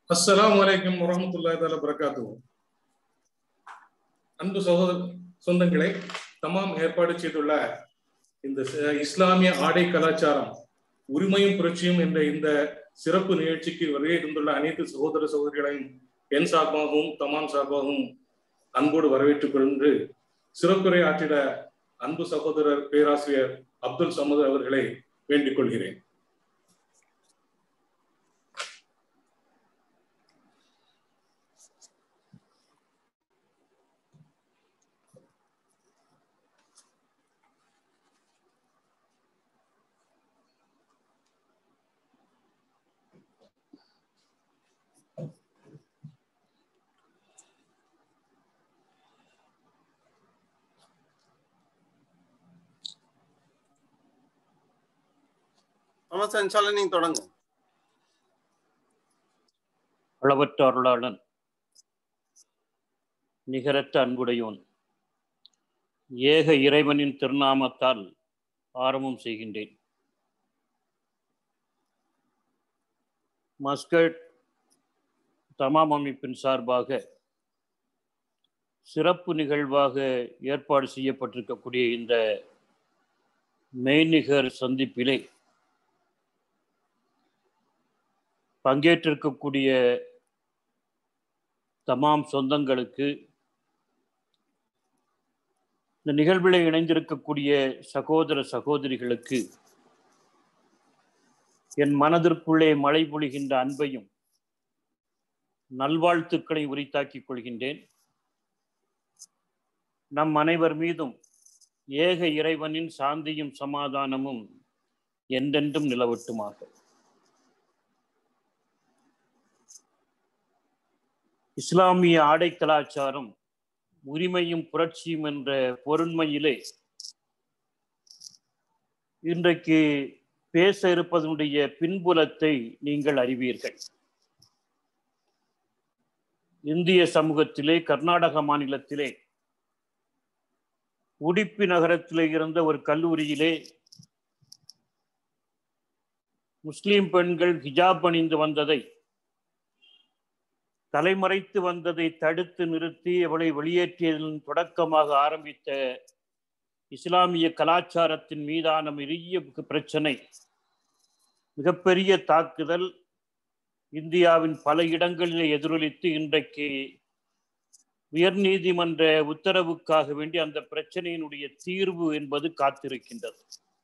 அஸ்ஸலாமு அலைக்கும் வரஹ்மத்துல்லாஹி தஆலா பரக்காத்துஹு அன்பு சகோதர சொந்தங்களை தமாம் ஏற்பாடு செய்துள்ள இந்த ச- இஸ்லாமிய ஆடை கலாச்சாரம் உரிமையும் புரட்சியும் என்ற இந்த சிறப்பு நிகழ்ச்சிக்கு வருகை தந்துள்ள அனைத்து சகோதர சகோதரிகளையும் என் சார்பாகவும் தமாம் சார்பாகவும் அன்போடு வரவேற்றுக் கொண்டு சிறப்புரை ஆற்றிட அன்பு சகோதரர் பேராசிரியர் அப்துல் சமது அவர்களை வேண்டிக் கொள்கிறேன் ஆமா சார் இன்ஷால்லா நீங்க தொடங்க அளவற்ற அருளாளன் நிகரற்ற அன்புடையோன் ஏக இறைவனின் திருநாமத்தால் ஆரம்பம் செய்கின்றேன் மஸ்கட் தமாம் அமைப்பின் சார்பாக சிறப்பு நிகழ்வாக ஏற்பாடு செய்யப்பட்டிருக்கக்கூடிய இந்த மெய்நிகர் சந்திப்பிலே பங்கேற்றிருக்கக்கூடிய தமாம் சொந்தங்களுக்கு இந்த நிகழ்வில் இணைந்திருக்கக்கூடிய சகோதர சகோதரிகளுக்கு என் மனதிற்குள்ளே மழை பொழிகின்ற அன்பையும் நல்வாழ்த்துக்களை உரித்தாக்கிக் கொள்கின்றேன் நம் அனைவர் மீதும் ஏக இறைவனின் சாந்தியும் சமாதானமும் என்றென்றும் நிலவட்டுமாக இஸ்லாமிய ஆடை கலாச்சாரம் உரிமையும் புரட்சியும் என்ற பொருண்மையிலே இன்றைக்கு பேச இருப்பதனுடைய பின்புலத்தை நீங்கள் அறிவீர்கள் இந்திய சமூகத்திலே கர்நாடக மாநிலத்திலே உடுப்பி நகரத்திலே இருந்த ஒரு கல்லூரியிலே முஸ்லிம் பெண்கள் ஹிஜாப் அணிந்து வந்ததை தலைமறைத்து வந்ததை தடுத்து நிறுத்தி அவளை வெளியேற்றியதன் தொடக்கமாக ஆரம்பித்த இஸ்லாமிய கலாச்சாரத்தின் மீதான பெரிய பிரச்சனை மிகப்பெரிய தாக்குதல் இந்தியாவின் பல இடங்களிலே எதிரொலித்து இன்றைக்கு உயர்நீதிமன்ற உத்தரவுக்காக வேண்டி அந்த பிரச்சனையினுடைய தீர்வு என்பது காத்திருக்கின்றது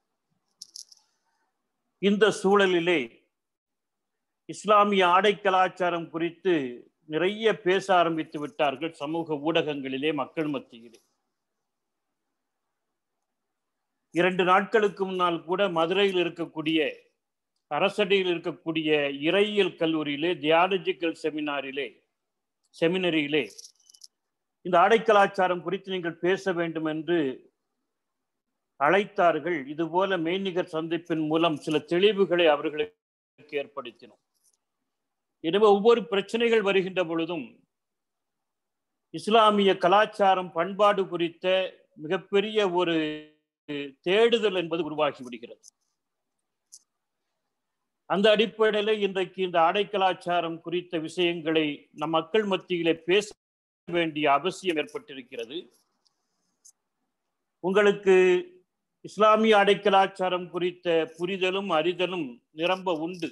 இந்த சூழலிலே இஸ்லாமிய ஆடை கலாச்சாரம் குறித்து நிறைய பேச ஆரம்பித்து விட்டார்கள் சமூக ஊடகங்களிலே மக்கள் மத்தியிலே இரண்டு நாட்களுக்கு முன்னால் கூட மதுரையில் இருக்கக்கூடிய அரசடியில் இருக்கக்கூடிய இறையியல் கல்லூரியிலே தியாலஜிக்கல் செமினாரிலே செமினரியிலே இந்த ஆடை கலாச்சாரம் குறித்து நீங்கள் பேச வேண்டும் என்று அழைத்தார்கள் இதுபோல மெய்நிகர் சந்திப்பின் மூலம் சில தெளிவுகளை அவர்களுக்கு ஏற்படுத்தினோம் எனவே ஒவ்வொரு பிரச்சனைகள் வருகின்ற பொழுதும் இஸ்லாமிய கலாச்சாரம் பண்பாடு குறித்த மிகப்பெரிய ஒரு தேடுதல் என்பது உருவாகி விடுகிறது அந்த அடிப்படையில் இன்றைக்கு இந்த ஆடை கலாச்சாரம் குறித்த விஷயங்களை நம் மக்கள் மத்தியிலே பேச வேண்டிய அவசியம் ஏற்பட்டிருக்கிறது உங்களுக்கு இஸ்லாமிய ஆடை கலாச்சாரம் குறித்த புரிதலும் அறிதலும் நிரம்ப உண்டு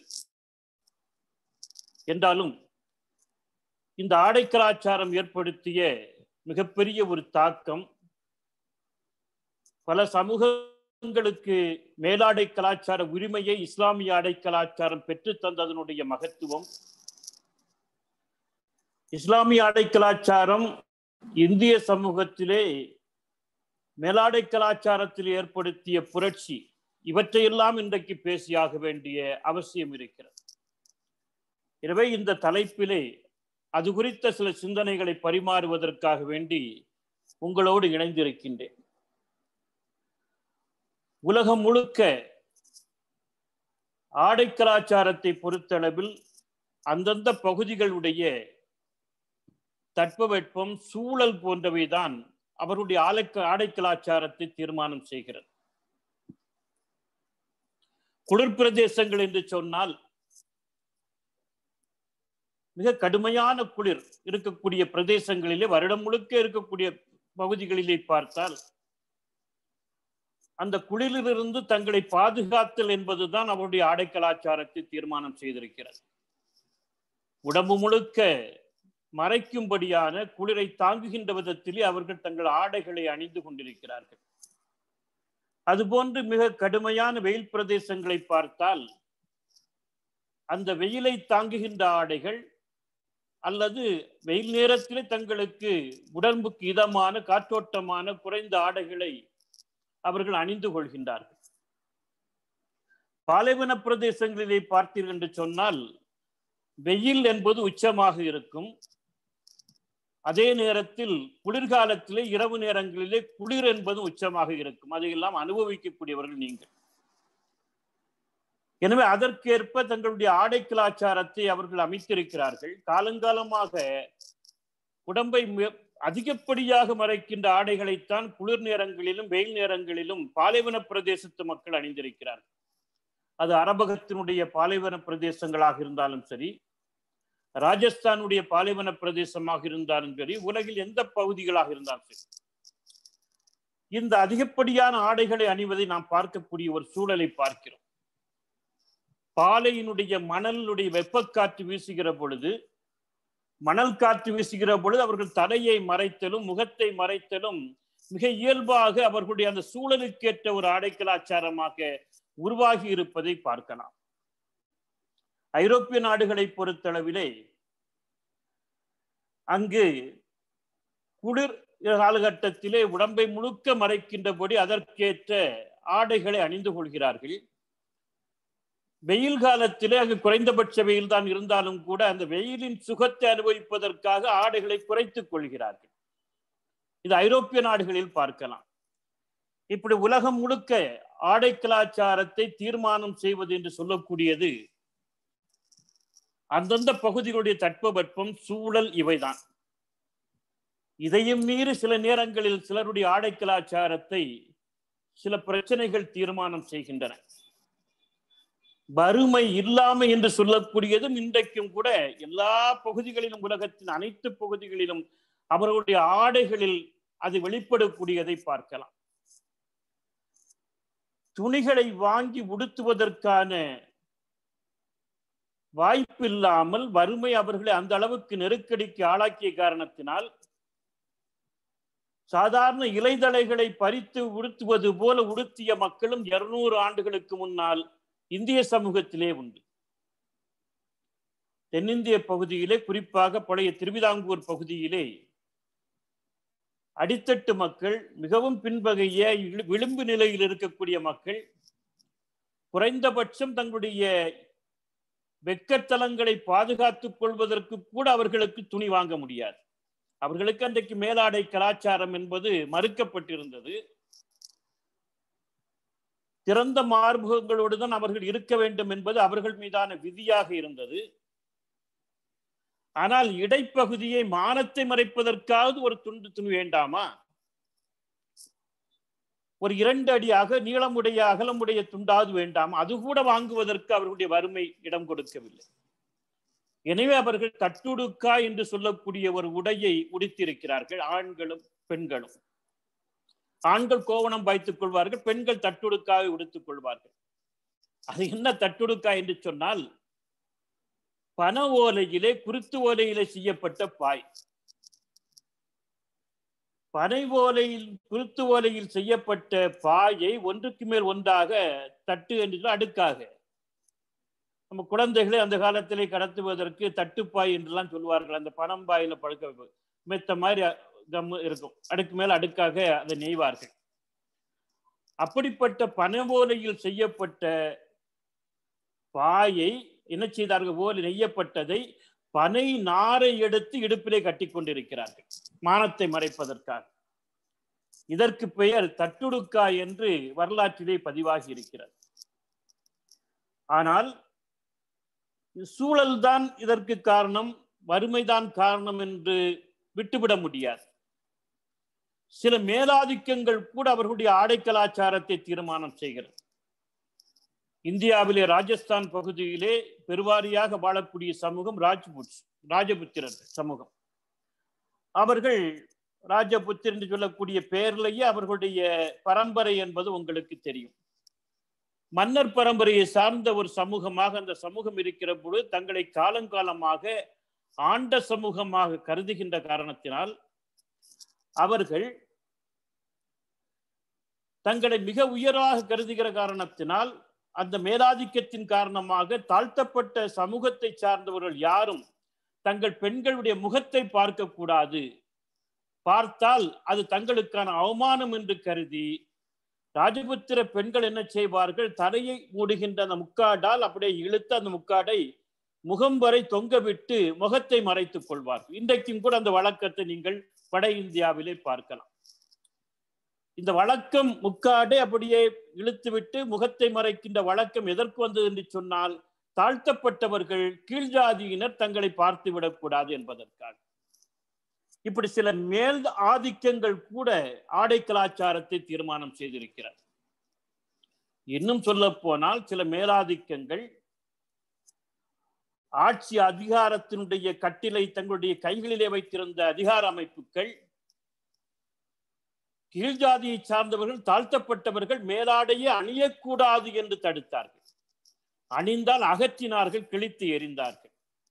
என்றாலும் இந்த ஆடை கலாச்சாரம் ஏற்படுத்திய மிகப்பெரிய ஒரு தாக்கம் பல சமூகங்களுக்கு மேலாடை கலாச்சார உரிமையை இஸ்லாமிய ஆடை கலாச்சாரம் பெற்று தந்ததனுடைய மகத்துவம் இஸ்லாமிய ஆடை கலாச்சாரம் இந்திய சமூகத்திலே மேலாடை கலாச்சாரத்தில் ஏற்படுத்திய புரட்சி இவற்றையெல்லாம் இன்றைக்கு பேசியாக வேண்டிய அவசியம் இருக்கிறது எனவே இந்த தலைப்பிலே அது குறித்த சில சிந்தனைகளை பரிமாறுவதற்காக வேண்டி உங்களோடு இணைந்திருக்கின்றேன் உலகம் முழுக்க ஆடை கலாச்சாரத்தை பொறுத்தளவில் அந்தந்த பகுதிகளுடைய தட்பவெப்பம் சூழல் போன்றவைதான் அவருடைய ஆலை ஆடை கலாச்சாரத்தை தீர்மானம் செய்கிறது குளிர் பிரதேசங்கள் என்று சொன்னால் மிக கடுமையான குளிர் இருக்கக்கூடிய பிரதேசங்களிலே வருடம் முழுக்க இருக்கக்கூடிய பகுதிகளிலே பார்த்தால் அந்த குளிரிலிருந்து தங்களை பாதுகாத்தல் என்பதுதான் அவருடைய ஆடை கலாச்சாரத்தை தீர்மானம் செய்திருக்கிறது உடம்பு முழுக்க மறைக்கும்படியான குளிரை தாங்குகின்ற விதத்திலே அவர்கள் தங்கள் ஆடைகளை அணிந்து கொண்டிருக்கிறார்கள் அதுபோன்று மிக கடுமையான வெயில் பிரதேசங்களை பார்த்தால் அந்த வெயிலை தாங்குகின்ற ஆடைகள் அல்லது வெயில் நேரத்திலே தங்களுக்கு உடம்புக்கு இதமான காற்றோட்டமான குறைந்த ஆடைகளை அவர்கள் அணிந்து கொள்கின்றார்கள் பாலைவன பிரதேசங்களிலே பார்த்தீர்கள் என்று சொன்னால் வெயில் என்பது உச்சமாக இருக்கும் அதே நேரத்தில் குளிர்காலத்திலே இரவு நேரங்களிலே குளிர் என்பது உச்சமாக இருக்கும் அதையெல்லாம் அனுபவிக்கக்கூடியவர்கள் நீங்கள் எனவே அதற்கேற்ப தங்களுடைய ஆடை கலாச்சாரத்தை அவர்கள் அமைத்திருக்கிறார்கள் காலங்காலமாக உடம்பை அதிகப்படியாக மறைக்கின்ற ஆடைகளைத்தான் குளிர் நேரங்களிலும் வெயில் நேரங்களிலும் பாலைவன பிரதேசத்து மக்கள் அணிந்திருக்கிறார்கள் அது அரபகத்தினுடைய பாலைவன பிரதேசங்களாக இருந்தாலும் சரி ராஜஸ்தானுடைய பாலைவன பிரதேசமாக இருந்தாலும் சரி உலகில் எந்த பகுதிகளாக இருந்தாலும் சரி இந்த அதிகப்படியான ஆடைகளை அணிவதை நாம் பார்க்கக்கூடிய ஒரு சூழலை பார்க்கிறோம் பாலையினுடைய மணலுடைய வெப்பக்காற்று வீசுகிற பொழுது மணல் காற்று வீசுகிற பொழுது அவர்கள் தலையை மறைத்தலும் முகத்தை மறைத்தலும் மிக இயல்பாக அவர்களுடைய அந்த சூழலுக்கேற்ற ஒரு ஆடை கலாச்சாரமாக உருவாகி இருப்பதை பார்க்கலாம் ஐரோப்பிய நாடுகளை பொறுத்தளவிலே அங்கு குளிர் காலகட்டத்திலே உடம்பை முழுக்க மறைக்கின்றபடி அதற்கேற்ற ஆடைகளை அணிந்து கொள்கிறார்கள் வெயில் காலத்திலே அங்கு குறைந்தபட்ச வெயில் தான் இருந்தாலும் கூட அந்த வெயிலின் சுகத்தை அனுபவிப்பதற்காக ஆடைகளை குறைத்துக் கொள்கிறார்கள் இது ஐரோப்பிய நாடுகளில் பார்க்கலாம் இப்படி உலகம் முழுக்க ஆடை கலாச்சாரத்தை தீர்மானம் செய்வது என்று சொல்லக்கூடியது அந்தந்த பகுதிகளுடைய தட்பவெப்பம் சூழல் இவைதான் இதையும் மீறி சில நேரங்களில் சிலருடைய ஆடை கலாச்சாரத்தை சில பிரச்சனைகள் தீர்மானம் செய்கின்றன வறுமை இல்லாமை என்று சொல்லக்கூடியதும் இன்றைக்கும் கூட எல்லா பகுதிகளிலும் உலகத்தின் அனைத்து பகுதிகளிலும் அவர்களுடைய ஆடைகளில் அது வெளிப்படக்கூடியதை பார்க்கலாம் துணிகளை வாங்கி உடுத்துவதற்கான வாய்ப்பு இல்லாமல் வறுமை அவர்களை அந்த அளவுக்கு நெருக்கடிக்கு ஆளாக்கிய காரணத்தினால் சாதாரண இலைதலைகளை பறித்து உடுத்துவது போல உடுத்திய மக்களும் இருநூறு ஆண்டுகளுக்கு முன்னால் இந்திய சமூகத்திலே உண்டு தென்னிந்திய பகுதியிலே குறிப்பாக பழைய திருவிதாங்கூர் பகுதியிலே அடித்தட்டு மக்கள் மிகவும் பின்வகைய விளிம்பு நிலையில் இருக்கக்கூடிய மக்கள் குறைந்தபட்சம் தங்களுடைய வெக்கத்தலங்களை பாதுகாத்துக் கொள்வதற்கு கூட அவர்களுக்கு துணி வாங்க முடியாது அவர்களுக்கு அன்றைக்கு மேலாடை கலாச்சாரம் என்பது மறுக்கப்பட்டிருந்தது திறந்த மார்பகங்களோடு தான் அவர்கள் இருக்க வேண்டும் என்பது அவர்கள் மீதான விதியாக இருந்தது ஆனால் இடைப்பகுதியை மானத்தை மறைப்பதற்காவது ஒரு துண்டு துணி வேண்டாமா ஒரு இரண்டு அடியாக நீளமுடைய அகலமுடைய துண்டாவது வேண்டாம் அது கூட வாங்குவதற்கு அவர்களுடைய வறுமை இடம் கொடுக்கவில்லை எனவே அவர்கள் தட்டுடுக்கா என்று சொல்லக்கூடிய ஒரு உடையை உடுத்திருக்கிறார்கள் ஆண்களும் பெண்களும் ஆண்கள் கோவணம் பாய்த்துக் கொள்வார்கள் பெண்கள் தட்டுடுக்காவை உடுத்துக் கொள்வார்கள் அது என்ன தட்டுடுக்கா என்று சொன்னால் பன ஓலையிலே குருத்து ஓலையிலே செய்யப்பட்ட பாய் பனை ஓலையில் குருத்து ஓலையில் செய்யப்பட்ட பாயை ஒன்றுக்கு மேல் ஒன்றாக தட்டு என்று அடுக்காக நம்ம குழந்தைகளை அந்த காலத்திலே கடத்துவதற்கு தட்டுப்பாய் என்றெல்லாம் சொல்வார்கள் அந்த பனம்பாயில பழுக்க வைப்பது மெத்த மாதிரி கம் இருக்கும் அடுக்கு மேல் அடுக்காக அதை நெய்வார்கள் அப்படிப்பட்ட பனவோலையில் செய்யப்பட்ட பாயை என்ன செய்தார்கள் ஓலை நெய்யப்பட்டதை பனை நாரை எடுத்து இடுப்பிலே கட்டி கொண்டிருக்கிறார்கள் மானத்தை மறைப்பதற்காக இதற்கு பெயர் தட்டுடுக்கா என்று வரலாற்றிலே பதிவாகி இருக்கிறது ஆனால் சூழல்தான் இதற்கு காரணம் வறுமைதான் காரணம் என்று விட்டுவிட முடியாது சில மேலாதிக்கங்கள் கூட அவர்களுடைய ஆடை கலாச்சாரத்தை தீர்மானம் செய்கிறது இந்தியாவிலே ராஜஸ்தான் பகுதியிலே பெருவாரியாக வாழக்கூடிய சமூகம் ராஜ்புட் ராஜபுத்திரர் சமூகம் அவர்கள் ராஜபுத்திர என்று சொல்லக்கூடிய பெயர்லேயே அவர்களுடைய பரம்பரை என்பது உங்களுக்கு தெரியும் மன்னர் பரம்பரையை சார்ந்த ஒரு சமூகமாக அந்த சமூகம் இருக்கிற பொழுது தங்களை காலங்காலமாக ஆண்ட சமூகமாக கருதுகின்ற காரணத்தினால் அவர்கள் தங்களை மிக உயராக கருதுகிற காரணத்தினால் அந்த மேலாதிக்கத்தின் காரணமாக தாழ்த்தப்பட்ட சமூகத்தை சார்ந்தவர்கள் யாரும் தங்கள் பெண்களுடைய முகத்தை பார்க்க கூடாது பார்த்தால் அது தங்களுக்கான அவமானம் என்று கருதி ராஜபுத்திர பெண்கள் என்ன செய்வார்கள் தலையை மூடுகின்ற அந்த முக்காடால் அப்படியே இழுத்து அந்த முக்காடை முகம் வரை தொங்க விட்டு முகத்தை மறைத்துக் கொள்வார்கள் இன்றைக்கும் கூட அந்த வழக்கத்தை நீங்கள் வட இந்தியாவிலே பார்க்கலாம் இந்த வழக்கம் முக்காடை அப்படியே இழுத்துவிட்டு முகத்தை மறைக்கின்ற வழக்கம் எதற்கு வந்தது என்று சொன்னால் தாழ்த்தப்பட்டவர்கள் கீழ்ஜாதியினர் தங்களை பார்த்து விடக்கூடாது என்பதற்காக இப்படி சில மேல் ஆதிக்கங்கள் கூட ஆடை கலாச்சாரத்தை தீர்மானம் செய்திருக்கிறார் இன்னும் சொல்ல போனால் சில மேலாதிக்கங்கள் ஆட்சி அதிகாரத்தினுடைய கட்டிலை தங்களுடைய கைகளிலே வைத்திருந்த அதிகார அமைப்புகள் கீழ்ஜாதியை சார்ந்தவர்கள் தாழ்த்தப்பட்டவர்கள் மேலாடையே அணியக்கூடாது என்று தடுத்தார்கள் அணிந்தால் அகற்றினார்கள் கிழித்து எறிந்தார்கள்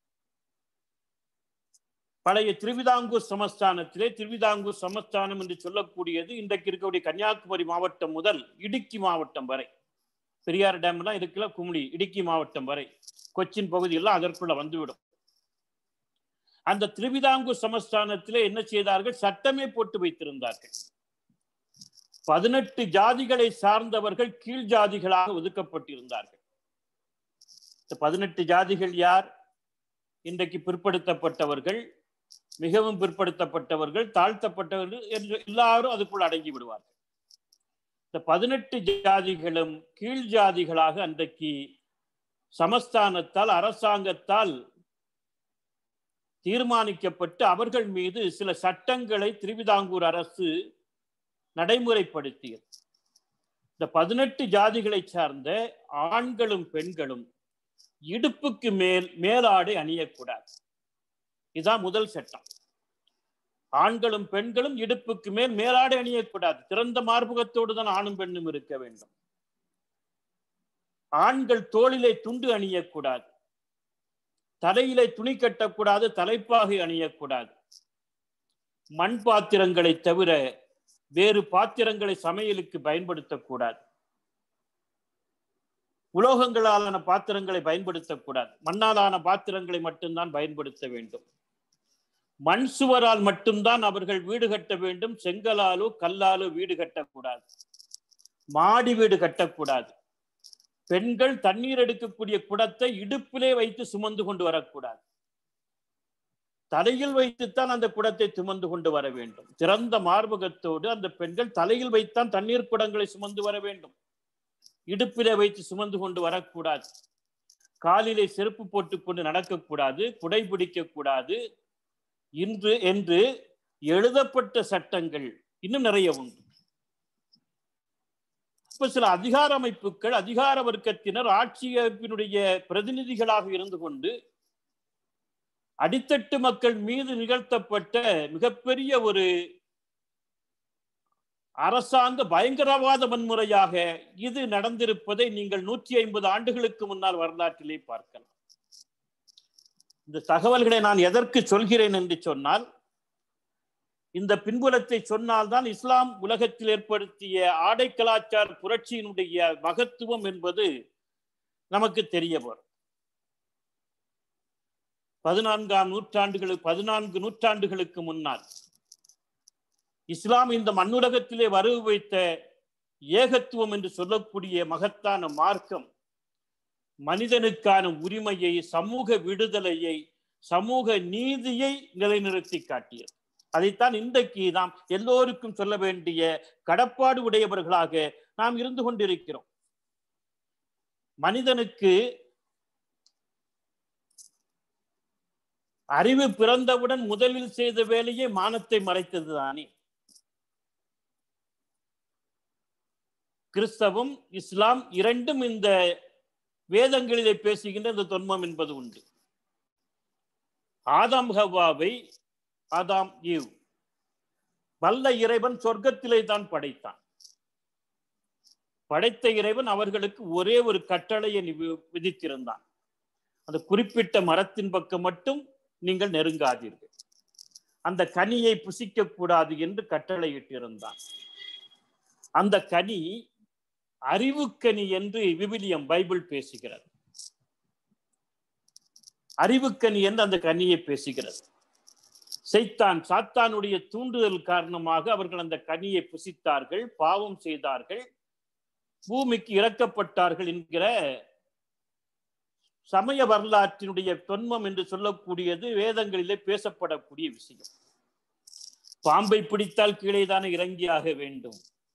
பழைய திருவிதாங்கூர் சமஸ்தானத்திலே திருவிதாங்கூர் சமஸ்தானம் என்று சொல்லக்கூடியது இன்றைக்கு இருக்கக்கூடிய கன்னியாகுமரி மாவட்டம் முதல் இடுக்கி மாவட்டம் வரை பெரியார் டேம்லாம் இருக்குல்ல கும்ளி இடுக்கி மாவட்டம் வரை கொச்சின் பகுதியெல்லாம் அதற்குள்ள வந்துவிடும் அந்த திருவிதாங்கூர் சமஸ்தானத்திலே என்ன செய்தார்கள் சட்டமே போட்டு வைத்திருந்தார்கள் பதினெட்டு ஜாதிகளை சார்ந்தவர்கள் கீழ் ஜாதிகளாக ஒதுக்கப்பட்டிருந்தார்கள் இந்த பதினெட்டு ஜாதிகள் யார் இன்றைக்கு பிற்படுத்தப்பட்டவர்கள் மிகவும் பிற்படுத்தப்பட்டவர்கள் தாழ்த்தப்பட்டவர்கள் என்று எல்லாரும் அதுக்குள் அடங்கி விடுவார்கள் இந்த பதினெட்டு ஜாதிகளும் கீழ் ஜாதிகளாக அன்றைக்கு சமஸ்தானத்தால் அரசாங்கத்தால் தீர்மானிக்கப்பட்டு அவர்கள் மீது சில சட்டங்களை திருவிதாங்கூர் அரசு நடைமுறைப்படுத்தியது இந்த பதினெட்டு ஜாதிகளை சார்ந்த ஆண்களும் பெண்களும் இடுப்புக்கு மேல் மேலாடை அணியக்கூடாது இதுதான் முதல் சட்டம் ஆண்களும் பெண்களும் இடுப்புக்கு மேல் மேலாடை அணியக்கூடாது திறந்த மார்பகத்தோடு தான் ஆணும் பெண்ணும் இருக்க வேண்டும் ஆண்கள் தோளிலே துண்டு அணியக்கூடாது தலையிலே துணி கட்டக்கூடாது தலைப்பாகை அணியக்கூடாது மண் பாத்திரங்களை தவிர வேறு பாத்திரங்களை சமையலுக்கு பயன்படுத்தக்கூடாது உலோகங்களாலான பாத்திரங்களை பயன்படுத்தக்கூடாது மண்ணாலான பாத்திரங்களை மட்டும்தான் பயன்படுத்த வேண்டும் மண் சுவரால் மட்டும்தான் அவர்கள் வீடு கட்ட வேண்டும் செங்கலாலோ கல்லாலோ வீடு கட்டக்கூடாது மாடி வீடு கட்டக்கூடாது பெண்கள் தண்ணீர் எடுக்கக்கூடிய குடத்தை இடுப்பிலே வைத்து சுமந்து கொண்டு வரக்கூடாது தலையில் வைத்துத்தான் அந்த குடத்தை சுமந்து கொண்டு வர வேண்டும் திறந்த மார்பகத்தோடு அந்த பெண்கள் தலையில் வைத்தான் தண்ணீர் குடங்களை சுமந்து வர வேண்டும் இடுப்பிலே வைத்து சுமந்து கொண்டு வரக்கூடாது காலிலே செருப்பு போட்டுக்கொண்டு நடக்கக்கூடாது குடை பிடிக்க கூடாது இன்று என்று எழுதப்பட்ட சட்டங்கள் இன்னும் நிறைய உண்டு இப்ப சில அதிகார அமைப்புகள் அதிகார வர்க்கத்தினர் ஆட்சி அமைப்பினுடைய பிரதிநிதிகளாக இருந்து கொண்டு அடித்தட்டு மக்கள் மீது நிகழ்த்தப்பட்ட மிகப்பெரிய ஒரு அரசாங்க பயங்கரவாத வன்முறையாக இது நடந்திருப்பதை நீங்கள் நூற்றி ஐம்பது ஆண்டுகளுக்கு முன்னால் வரலாற்றிலே பார்க்கலாம் இந்த தகவல்களை நான் எதற்கு சொல்கிறேன் என்று சொன்னால் இந்த பின்புலத்தை சொன்னால்தான் இஸ்லாம் உலகத்தில் ஏற்படுத்திய ஆடை கலாச்சார புரட்சியினுடைய மகத்துவம் என்பது நமக்கு தெரிய வரும் பதினான்காம் நூற்றாண்டுகளுக்கு பதினான்கு நூற்றாண்டுகளுக்கு முன்னால் இஸ்லாம் இந்த மண்ணுலகத்திலே வரவு வைத்த ஏகத்துவம் என்று சொல்லக்கூடிய மகத்தான மார்க்கம் மனிதனுக்கான உரிமையை சமூக விடுதலையை சமூக நீதியை நிலைநிறுத்தி காட்டியது அதைத்தான் இன்றைக்கு நாம் எல்லோருக்கும் சொல்ல வேண்டிய கடப்பாடு உடையவர்களாக நாம் இருந்து கொண்டிருக்கிறோம் மனிதனுக்கு அறிவு பிறந்தவுடன் முதலில் செய்த வேலையே மானத்தை மறைத்தது தானே கிறிஸ்தவம் இஸ்லாம் இரண்டும் இந்த வேதங்களிலே பேசுகின்ற இந்த தொன்மம் என்பது உண்டு ஆதாம் ஹவாவை ஆதாம் ஈவ் வல்ல இறைவன் சொர்க்கத்திலே தான் படைத்தான் படைத்த இறைவன் அவர்களுக்கு ஒரே ஒரு கட்டளையை விதித்திருந்தான் அந்த குறிப்பிட்ட மரத்தின் பக்கம் மட்டும் நீங்கள் நெருங்காதீர்கள் அந்த கனியை புசிக்க கூடாது என்று கட்டளையிட்டிருந்தான் அந்த கனி அறிவுக்கனி என்று விவிலியம் பைபிள் பேசுகிறது அறிவுக்கனி என்று அந்த கனியை பேசுகிறது செய்தான் சாத்தானுடைய தூண்டுதல் காரணமாக அவர்கள் அந்த கனியை புசித்தார்கள் பாவம் செய்தார்கள் பூமிக்கு இறக்கப்பட்டார்கள் என்கிற சமய வரலாற்றினுடைய தொன்மம் என்று சொல்லக்கூடியது வேதங்களிலே பேசப்படக்கூடிய விஷயம் பாம்பை பிடித்தால் கீழே தானே இறங்கியாக வேண்டும்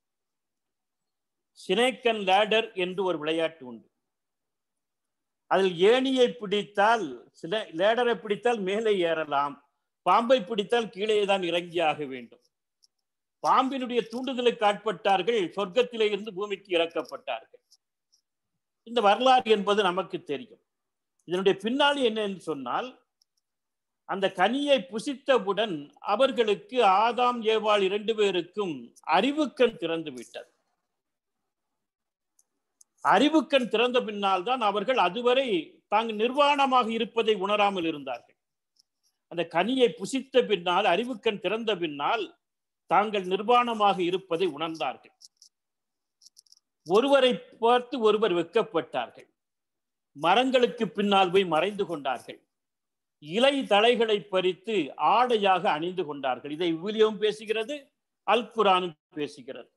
சினேக்கன் லேடர் என்று ஒரு விளையாட்டு உண்டு அதில் ஏணியை பிடித்தால் சில லேடரை பிடித்தால் மேலே ஏறலாம் பாம்பை பிடித்தால் கீழே தான் இறங்கியாக வேண்டும் பாம்பினுடைய தூண்டுதலுக்கு ஆட்பட்டார்கள் சொர்க்கத்திலே இருந்து பூமிக்கு இறக்கப்பட்டார்கள் இந்த வரலாறு என்பது நமக்கு தெரியும் இதனுடைய பின்னாடி என்ன என்று சொன்னால் அந்த கனியை புசித்தவுடன் அவர்களுக்கு ஆதாம் ஏவாள் இரண்டு பேருக்கும் அறிவுக்கண் திறந்து விட்டது அறிவுக்கண் திறந்த பின்னால் தான் அவர்கள் அதுவரை தாங்கள் நிர்வாணமாக இருப்பதை உணராமல் இருந்தார்கள் அந்த கனியை புசித்த பின்னால் அறிவுக்கண் திறந்த பின்னால் தாங்கள் நிர்வாணமாக இருப்பதை உணர்ந்தார்கள் ஒருவரை பார்த்து ஒருவர் வெக்கப்பட்டார்கள் மரங்களுக்கு பின்னால் போய் மறைந்து கொண்டார்கள் இலை தலைகளை பறித்து ஆடையாக அணிந்து கொண்டார்கள் இதை விவிலியம் பேசுகிறது அல் குரானும் பேசுகிறது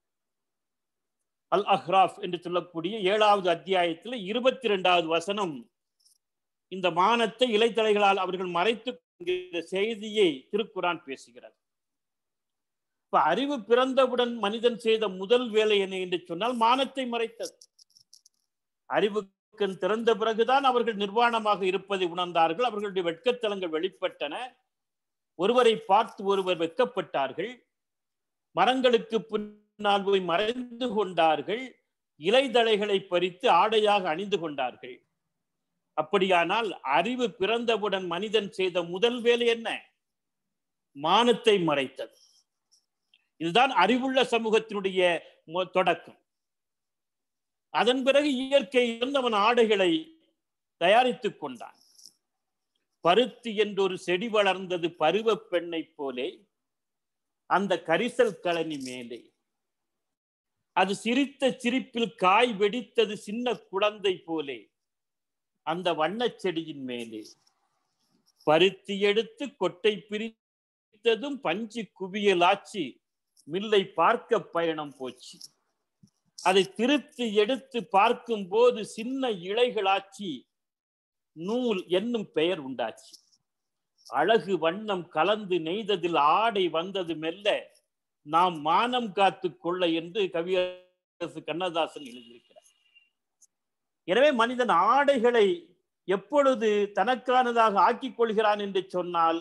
அல் அஹ்ராஃப் என்று சொல்லக்கூடிய ஏழாவது அத்தியாயத்தில் இருபத்தி இரண்டாவது வசனம் இந்த மானத்தை இலைத்தலைகளால் அவர்கள் மறைத்து செய்தியை திருக்குரான் பேசுகிறது இப்ப அறிவு பிறந்தவுடன் மனிதன் செய்த முதல் வேலை என்ன என்று சொன்னால் மானத்தை மறைத்தது அறிவுக்கு திறந்த பிறகுதான் அவர்கள் நிர்வாணமாக இருப்பதை உணர்ந்தார்கள் அவர்களுடைய வெட்கத்தலங்கள் வெளிப்பட்டன ஒருவரை பார்த்து ஒருவர் வெட்கப்பட்டார்கள் மரங்களுக்கு பின்னால் போய் மறைந்து கொண்டார்கள் இலைதழைகளை பறித்து ஆடையாக அணிந்து கொண்டார்கள் அப்படியானால் அறிவு பிறந்தவுடன் மனிதன் செய்த முதல் வேலை என்ன மானத்தை மறைத்தது இதுதான் அறிவுள்ள சமூகத்தினுடைய தொடக்கம் அதன் பிறகு இயற்கையிலிருந்து அவன் ஆடைகளை தயாரித்துக் கொண்டான் பருத்தி என்றொரு செடி வளர்ந்தது பருவ பெண்ணை போலே அந்த கரிசல் கழனி மேலே அது சிரித்த சிரிப்பில் காய் வெடித்தது சின்ன குழந்தை போலே அந்த வண்ணச் செடியின் மேலே பருத்தி எடுத்து கொட்டை பிரித்ததும் பஞ்சு குவியலாச்சு மில்லை பார்க்க பயணம் போச்சு அதை திருத்தி எடுத்து பார்க்கும் போது சின்ன இலைகளாச்சி நூல் என்னும் பெயர் உண்டாச்சு அழகு வண்ணம் கலந்து நெய்ததில் ஆடை வந்தது மெல்ல நாம் மானம் காத்து கொள்ள என்று கவியரசு கண்ணதாசன் எழுதியிருக்கிறார் எனவே மனிதன் ஆடைகளை எப்பொழுது தனக்கானதாக ஆக்கிக் கொள்கிறான் என்று சொன்னால்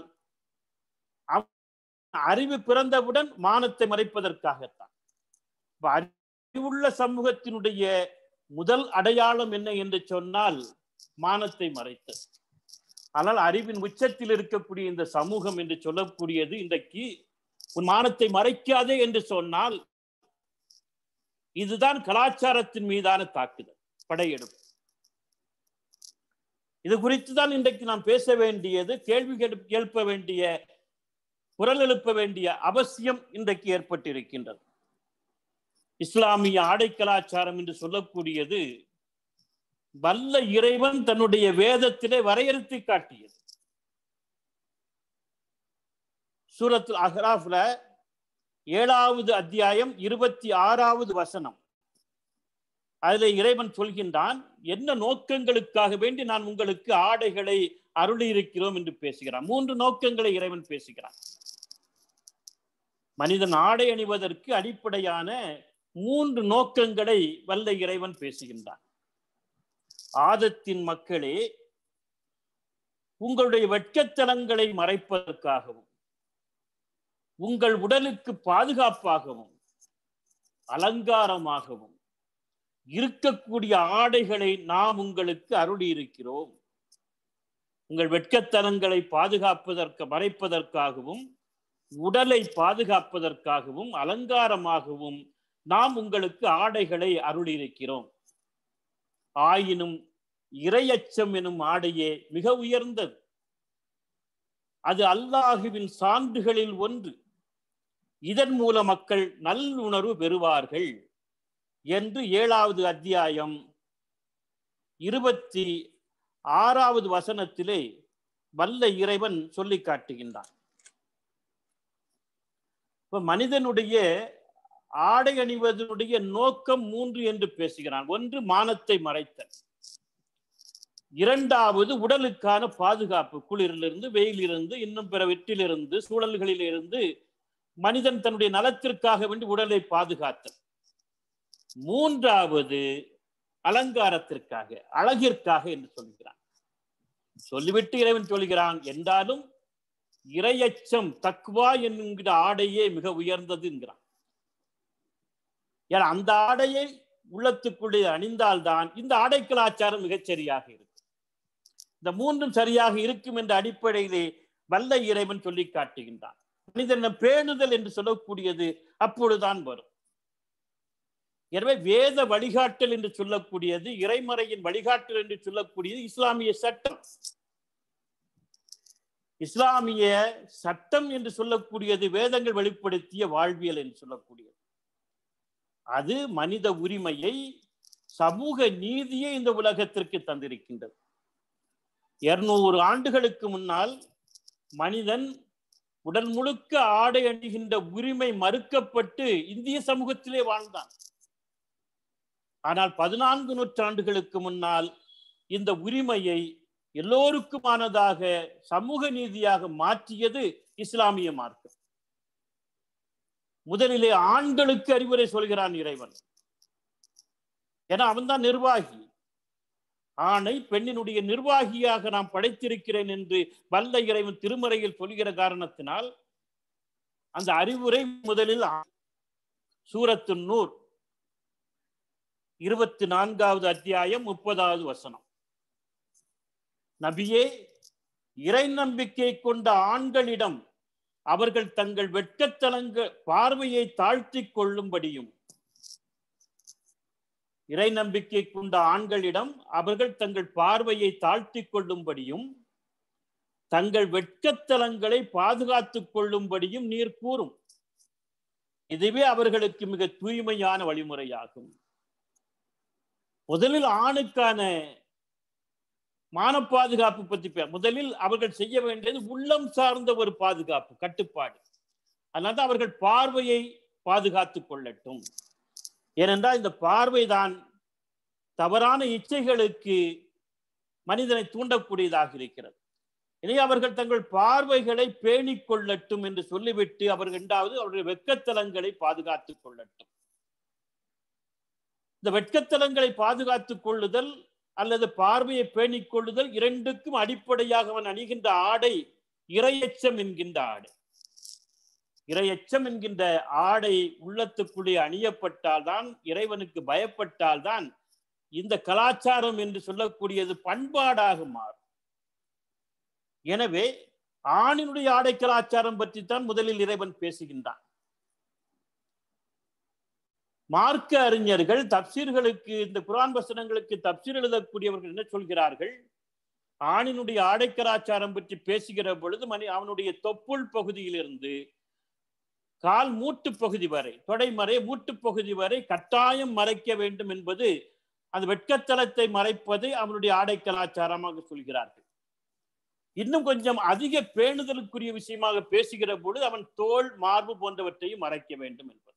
அறிவு பிறந்தவுடன் மானத்தை மறைப்பதற்காகத்தான் அறிவுள்ள சமூகத்தினுடைய முதல் அடையாளம் என்ன என்று சொன்னால் மானத்தை மறைத்தது ஆனால் அறிவின் உச்சத்தில் இருக்கக்கூடிய இந்த சமூகம் என்று சொல்லக்கூடியது இன்றைக்கு உன் மானத்தை மறைக்காதே என்று சொன்ல் இதுதான் கலாச்சாரத்தின் மீதான தாக்குதல் படையெடுப்பு இது குறித்து தான் இன்றைக்கு நாம் பேச வேண்டியது கேள்வி எழுப்ப வேண்டிய குரல் எழுப்ப வேண்டிய அவசியம் இன்றைக்கு ஏற்பட்டிருக்கின்றது இஸ்லாமிய ஆடை கலாச்சாரம் என்று சொல்லக்கூடியது வல்ல இறைவன் தன்னுடைய வேதத்திலே வரையறுத்து காட்டியது சூரத்து அஹ்ராஃப்ல ஏழாவது அத்தியாயம் இருபத்தி ஆறாவது வசனம் அதுல இறைவன் சொல்கின்றான் என்ன நோக்கங்களுக்காக வேண்டி நான் உங்களுக்கு ஆடைகளை அருளி இருக்கிறோம் என்று பேசுகிறான் மூன்று நோக்கங்களை இறைவன் பேசுகிறான் மனிதன் ஆடை அணிவதற்கு அடிப்படையான மூன்று நோக்கங்களை வல்ல இறைவன் பேசுகின்றான் ஆதத்தின் மக்களே உங்களுடைய வெட்கத்தலங்களை மறைப்பதற்காகவும் உங்கள் உடலுக்கு பாதுகாப்பாகவும் அலங்காரமாகவும் இருக்கக்கூடிய ஆடைகளை நாம் உங்களுக்கு அருளி இருக்கிறோம் உங்கள் வெட்கத்தனங்களை பாதுகாப்பதற்கு மறைப்பதற்காகவும் உடலை பாதுகாப்பதற்காகவும் அலங்காரமாகவும் நாம் உங்களுக்கு ஆடைகளை அருளியிருக்கிறோம் ஆயினும் இரையச்சம் எனும் ஆடையே மிக உயர்ந்தது அது அல்லாஹுவின் சான்றுகளில் ஒன்று இதன் மூலம் மக்கள் நல்லுணர்வு பெறுவார்கள் என்று ஏழாவது அத்தியாயம் இருபத்தி ஆறாவது வசனத்திலே வல்ல இறைவன் சொல்லி காட்டுகின்றான் இப்ப மனிதனுடைய ஆடை அணிவதனுடைய நோக்கம் மூன்று என்று பேசுகிறான் ஒன்று மானத்தை மறைத்தல் இரண்டாவது உடலுக்கான பாதுகாப்பு குளிரிலிருந்து வெயிலிருந்து இன்னும் பிற வெற்றிலிருந்து சூழல்களிலிருந்து மனிதன் தன்னுடைய நலத்திற்காக வேண்டி உடலை பாதுகாத்தல் மூன்றாவது அலங்காரத்திற்காக அழகிற்காக என்று சொல்கிறான் சொல்லிவிட்டு இறைவன் சொல்கிறான் என்றாலும் இரையச்சம் தக்குவா என்கிற ஆடையே மிக உயர்ந்தது என்கிறான் ஏன்னா அந்த ஆடையை உள்ளத்துக்குள்ளே அணிந்தால்தான் இந்த ஆடை கலாச்சாரம் மிகச் சரியாக இருக்கும் இந்த மூன்றும் சரியாக இருக்கும் என்ற அடிப்படையிலே வல்ல இறைவன் சொல்லி காட்டுகின்றான் மனிதன பேணுதல் என்று சொல்லக்கூடியது அப்பொழுதுதான் வரும் எனவே வேத வழிகாட்டல் என்று சொல்லக்கூடியது இறைமறையின் வழிகாட்டல் என்று சொல்லக்கூடியது இஸ்லாமிய சட்டம் இஸ்லாமிய சட்டம் என்று சொல்லக்கூடியது வேதங்கள் வெளிப்படுத்திய வாழ்வியல் என்று சொல்லக்கூடியது அது மனித உரிமையை சமூக நீதியை இந்த உலகத்திற்கு தந்திருக்கின்றது இருநூறு ஆண்டுகளுக்கு முன்னால் மனிதன் உடல் முழுக்க ஆடை அணிகின்ற உரிமை மறுக்கப்பட்டு இந்திய சமூகத்திலே வாழ்ந்தான் ஆனால் பதினான்கு நூற்றாண்டுகளுக்கு முன்னால் இந்த உரிமையை எல்லோருக்குமானதாக சமூக நீதியாக மாற்றியது இஸ்லாமிய மார்க்கம் முதலிலே ஆண்களுக்கு அறிவுரை சொல்கிறான் இறைவன் ஏன்னா அவன்தான் நிர்வாகி ஆணை பெண்ணினுடைய நிர்வாகியாக நாம் படைத்திருக்கிறேன் என்று வல்ல இறைவன் திருமறையில் சொல்கிற காரணத்தினால் அந்த அறிவுரை முதலில் சூரத்து நூர் இருபத்தி நான்காவது அத்தியாயம் முப்பதாவது வசனம் நபியே இறை நம்பிக்கை கொண்ட ஆண்களிடம் அவர்கள் தங்கள் வெட்கத்தலங்க பார்வையை தாழ்த்தி கொள்ளும்படியும் இறை நம்பிக்கை கொண்ட ஆண்களிடம் அவர்கள் தங்கள் பார்வையை தாழ்த்தி கொள்ளும்படியும் தங்கள் வெட்கத்தலங்களை பாதுகாத்துக் கொள்ளும்படியும் நீர் கூறும் இதுவே அவர்களுக்கு மிக தூய்மையான வழிமுறையாகும் முதலில் ஆணுக்கான மான பாதுகாப்பு பற்றி முதலில் அவர்கள் செய்ய வேண்டியது உள்ளம் சார்ந்த ஒரு பாதுகாப்பு கட்டுப்பாடு அதனால அவர்கள் பார்வையை பாதுகாத்துக் கொள்ளட்டும் ஏனென்றால் இந்த பார்வைதான் தவறான இச்சைகளுக்கு மனிதனை தூண்டக்கூடியதாக இருக்கிறது இனி அவர்கள் தங்கள் பார்வைகளை பேணிக் கொள்ளட்டும் என்று சொல்லிவிட்டு அவர்கள் இரண்டாவது அவருடைய வெட்கத்தலங்களை பாதுகாத்துக் கொள்ளட்டும் இந்த வெட்கத்தலங்களை பாதுகாத்துக் கொள்ளுதல் அல்லது பார்வையை பேணிக் கொள்ளுதல் இரண்டுக்கும் அடிப்படையாக அவன் அணிகின்ற ஆடை இரையச்சம் என்கின்ற ஆடை இரையச்சம் என்கின்ற ஆடை உள்ளத்துக்குள்ளே அணியப்பட்டால் தான் இறைவனுக்கு பயப்பட்டால் தான் இந்த கலாச்சாரம் என்று சொல்லக்கூடியது பண்பாடாக மாறும் எனவே ஆணினுடைய ஆடை கலாச்சாரம் பற்றி தான் முதலில் இறைவன் பேசுகின்றான் மார்க்க அறிஞர்கள் தப்சீர்களுக்கு இந்த குரான் வசனங்களுக்கு தப்சீர் எழுதக்கூடியவர்கள் என்ன சொல்கிறார்கள் ஆணினுடைய ஆடை கலாச்சாரம் பற்றி பேசுகிற பொழுது மணி அவனுடைய தொப்புள் பகுதியிலிருந்து கால் மூட்டு பகுதி வரை தொடைமறை மூட்டு பகுதி வரை கட்டாயம் மறைக்க வேண்டும் என்பது அந்த வெட்கத்தலத்தை மறைப்பது அவனுடைய ஆடை கலாச்சாரமாக சொல்கிறார்கள் இன்னும் கொஞ்சம் அதிக பேணுதலுக்குரிய விஷயமாக பேசுகிற பொழுது அவன் தோல் மார்பு போன்றவற்றையும் மறைக்க வேண்டும் என்பது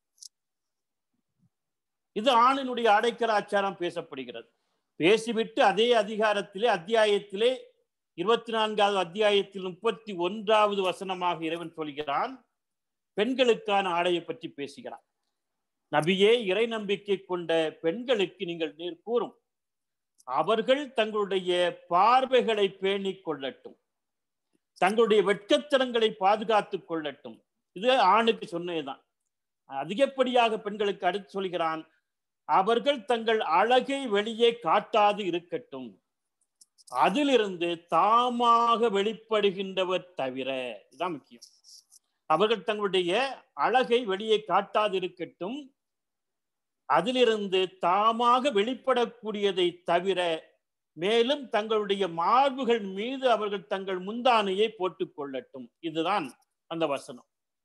இது ஆணினுடைய ஆடை கலாச்சாரம் பேசப்படுகிறது பேசிவிட்டு அதே அதிகாரத்திலே அத்தியாயத்திலே இருபத்தி நான்காவது அத்தியாயத்தில் முப்பத்தி ஒன்றாவது வசனமாக இறைவன் சொல்கிறான் பெண்களுக்கான ஆடையை பற்றி பேசுகிறான் நபியே இறை நம்பிக்கை கொண்ட பெண்களுக்கு நீங்கள் நீர் கூறும் அவர்கள் தங்களுடைய பார்வைகளை பேணிக் கொள்ளட்டும் தங்களுடைய வெட்கத்தனங்களை பாதுகாத்துக் கொள்ளட்டும் இது ஆணுக்கு சொன்னதுதான் அதிகப்படியாக பெண்களுக்கு அடுத்து சொல்கிறான் அவர்கள் தங்கள் அழகை வெளியே காட்டாது இருக்கட்டும் அதிலிருந்து தாமாக வெளிப்படுகின்றவர் தவிர இதுதான் முக்கியம் அவர்கள் தங்களுடைய அழகை வெளியே காட்டாது இருக்கட்டும் அதிலிருந்து தாமாக வெளிப்படக்கூடியதை தவிர மேலும் தங்களுடைய மார்புகள் மீது அவர்கள் தங்கள் முந்தானையை போட்டுக் கொள்ளட்டும் இதுதான் அந்த வசனம்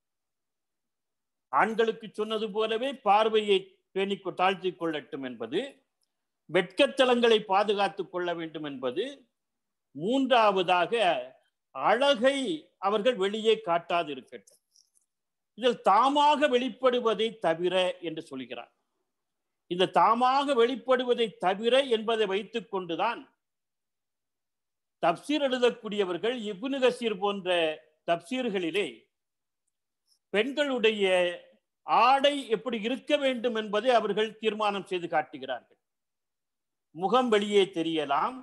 ஆண்களுக்கு சொன்னது போலவே பார்வையை பேணி தாழ்த்தி கொள்ளட்டும் என்பது வெட்கத்தலங்களை பாதுகாத்துக் கொள்ள வேண்டும் என்பது மூன்றாவதாக அழகை அவர்கள் வெளியே காட்டாது இருக்கட்டும் இதில் தாமாக வெளிப்படுவதை தவிர என்று சொல்கிறார் இந்த தாமாக வெளிப்படுவதை தவிர என்பதை வைத்துக் கொண்டுதான் தப்சீர் எழுதக்கூடியவர்கள் இப்னு கசீர் போன்ற தப்சீர்களிலே பெண்களுடைய ஆடை எப்படி இருக்க வேண்டும் என்பதை அவர்கள் தீர்மானம் செய்து காட்டுகிறார்கள் முகம் வெளியே தெரியலாம்